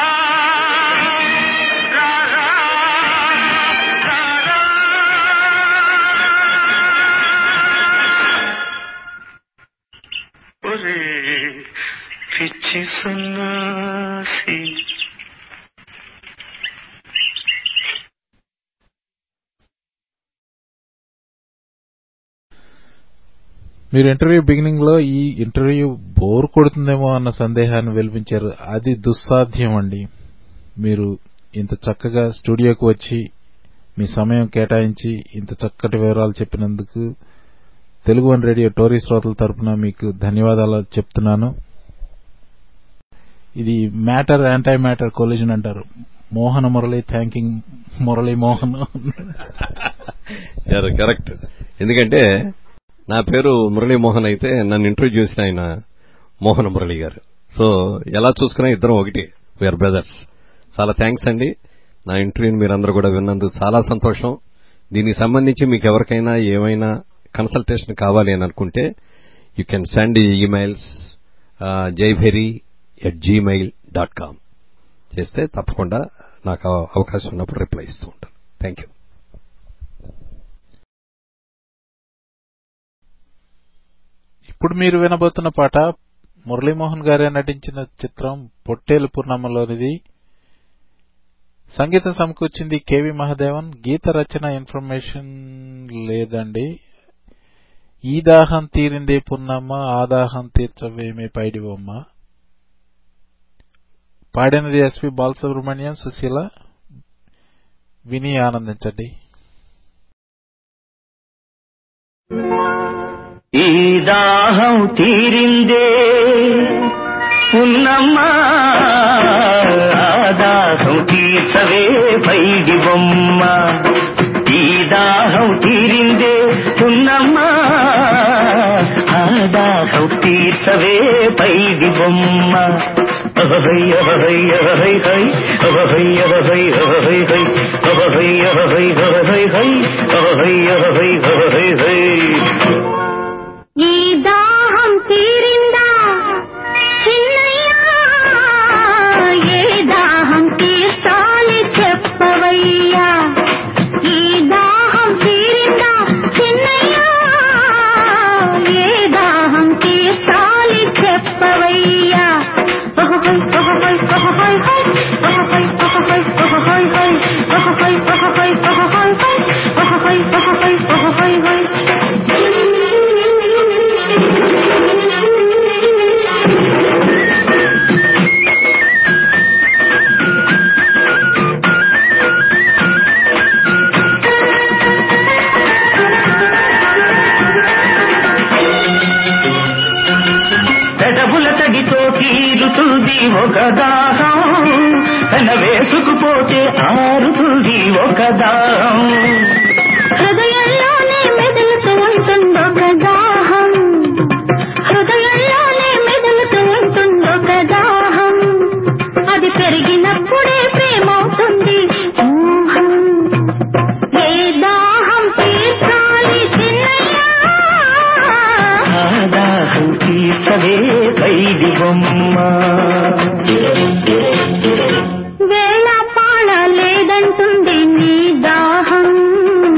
రా, రా, రా, రా. ఒరే పిచ్చి సన్నాసి మీరు ఇంటర్వ్యూ బిగినింగ్ లో ఈ ఇంటర్వ్యూ బోర్ కొడుతుందేమో అన్న సందేహాన్ని వెలిపించారు అది దుస్సాధ్యం అండి మీరు ఇంత చక్కగా స్టూడియోకి వచ్చి మీ సమయం కేటాయించి ఇంత చక్కటి వివరాలు చెప్పినందుకు తెలుగు వన్ రేడియో టోరీ శ్రోతల తరపున మీకు ధన్యవాదాలు చెప్తున్నాను ఇది మ్యాటర్ యాంటీ మ్యాటర్ కొలిజన్ అంటారు మోహన మురళి థ్యాంకింగ్ మురళి మోహన్ కరెక్ట్ ఎందుకంటే నా పేరు మురళీమోహన్ అయితే నన్ను ఇంటర్వ్యూ చేసిన ఆయన మోహన మురళి గారు సో ఎలా చూసుకున్నా ఇద్దరం ఒకటి వీఆర్ బ్రదర్స్ చాలా థ్యాంక్స్ అండి నా ఇంటర్వ్యూని మీరందరూ కూడా విన్నందుకు చాలా సంతోషం దీనికి సంబంధించి మీకు ఎవరికైనా ఏమైనా కన్సల్టేషన్ కావాలి అని అనుకుంటే you can send emails Jayabheri at Gmail dot com చేస్తే తప్పకుండా నాకు అవకాశం ఉన్నప్పుడు రిప్లై ఇస్తూ ఉంటాను థ్యాంక్ యూ ఇప్పుడు మీరు వినబోతున్న పాట మురళీమోహన్ గారే నటించిన చిత్రం పొట్టేలు పూర్ణమ్మలోనిది సంగీతం సమకూర్చింది కేవి మహాదేవన్ గీత రచన ఇన్ఫర్మేషన్ లేదండి ఈ దాహం తీరిందే పున్నమ్మ ఆ దాహం తీర్చవేమే పైడివమ్మ పాడినది ఎస్పి బాలసుబ్రహ్మణ్యం సుశీల విని ఆనందించండి ఈ దాహం తీరిందే ఉన్నమ్మా ఆ దాహం తీర్చవే పైడి బొమ్మ ఈ దాహం తీరిందే ఉన్నమ్మా ఆ దాహం తీర్చవే పైడి బొమ్మ అహై అహై అహై హై అహై అహై అహై హై అహై అహై అహై హై అహై అహై అహై హై ఈ దాహం తీరిందా చిన్నయ్యా ఏ దాహం తీర్చాలి చెప్పవయ్యా ఈ దాహం తీరిందా చిన్నయ్యా ఏ దాహం తీర్చాలి చెప్పవయ్యా ఓహోయ్ ఓహోయ్ ఓహోయ్ హై ఓహోయ్ ఓహోయ్ ఓహోయ్ హై ఓహోయ్ ఓహోయ్ ఓహోయ్ హై ఓహోయ్ ఓహోయ్ ఓహోయ్ హై పెదవుల తడితో తీరుతుంది ఒక దాహం తన వేసుకుపోతే ఆరుతుంది ఒక దాహం హృదయంలోనే మెదులుతూ ఉంటుందొక దాహం హృదయంలోనే మెదులుతూ ఉంటుందొక దాహం అది పెరిగినప్పుడే ప్రేమవుతుంది మోహం ఏ దాహం తీర్చాలి చిన్నయ్యా ఆ దాహం తీర్చవే పైడి బొమ్మ వేళ పాడ లేదంటుంది నీ దాహం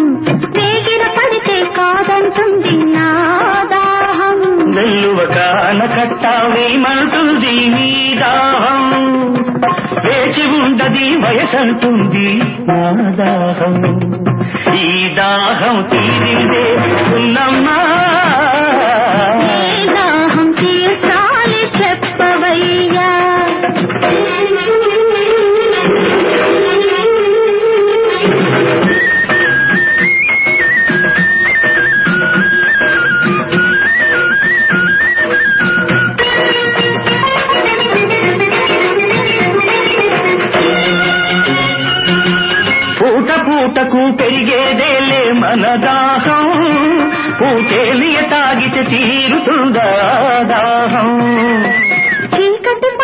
వేగిర పడితే కాదంటుంది నా దాహం వెల్లువ కాన ఆనకట్ట వేయమంటుంది నీ దాహం వేచి ఉండది వయసంటుంది నా దాహం ఈ దాహం తీరిందే ఉన్నమ్మా నీ దాహం తీర్చాలి చెప్పవయ్యా పూట పూటకు పెరిగేదేలే మన దాహం పూటేలియ తాగితే తీరుతుందా దాహం చీకటి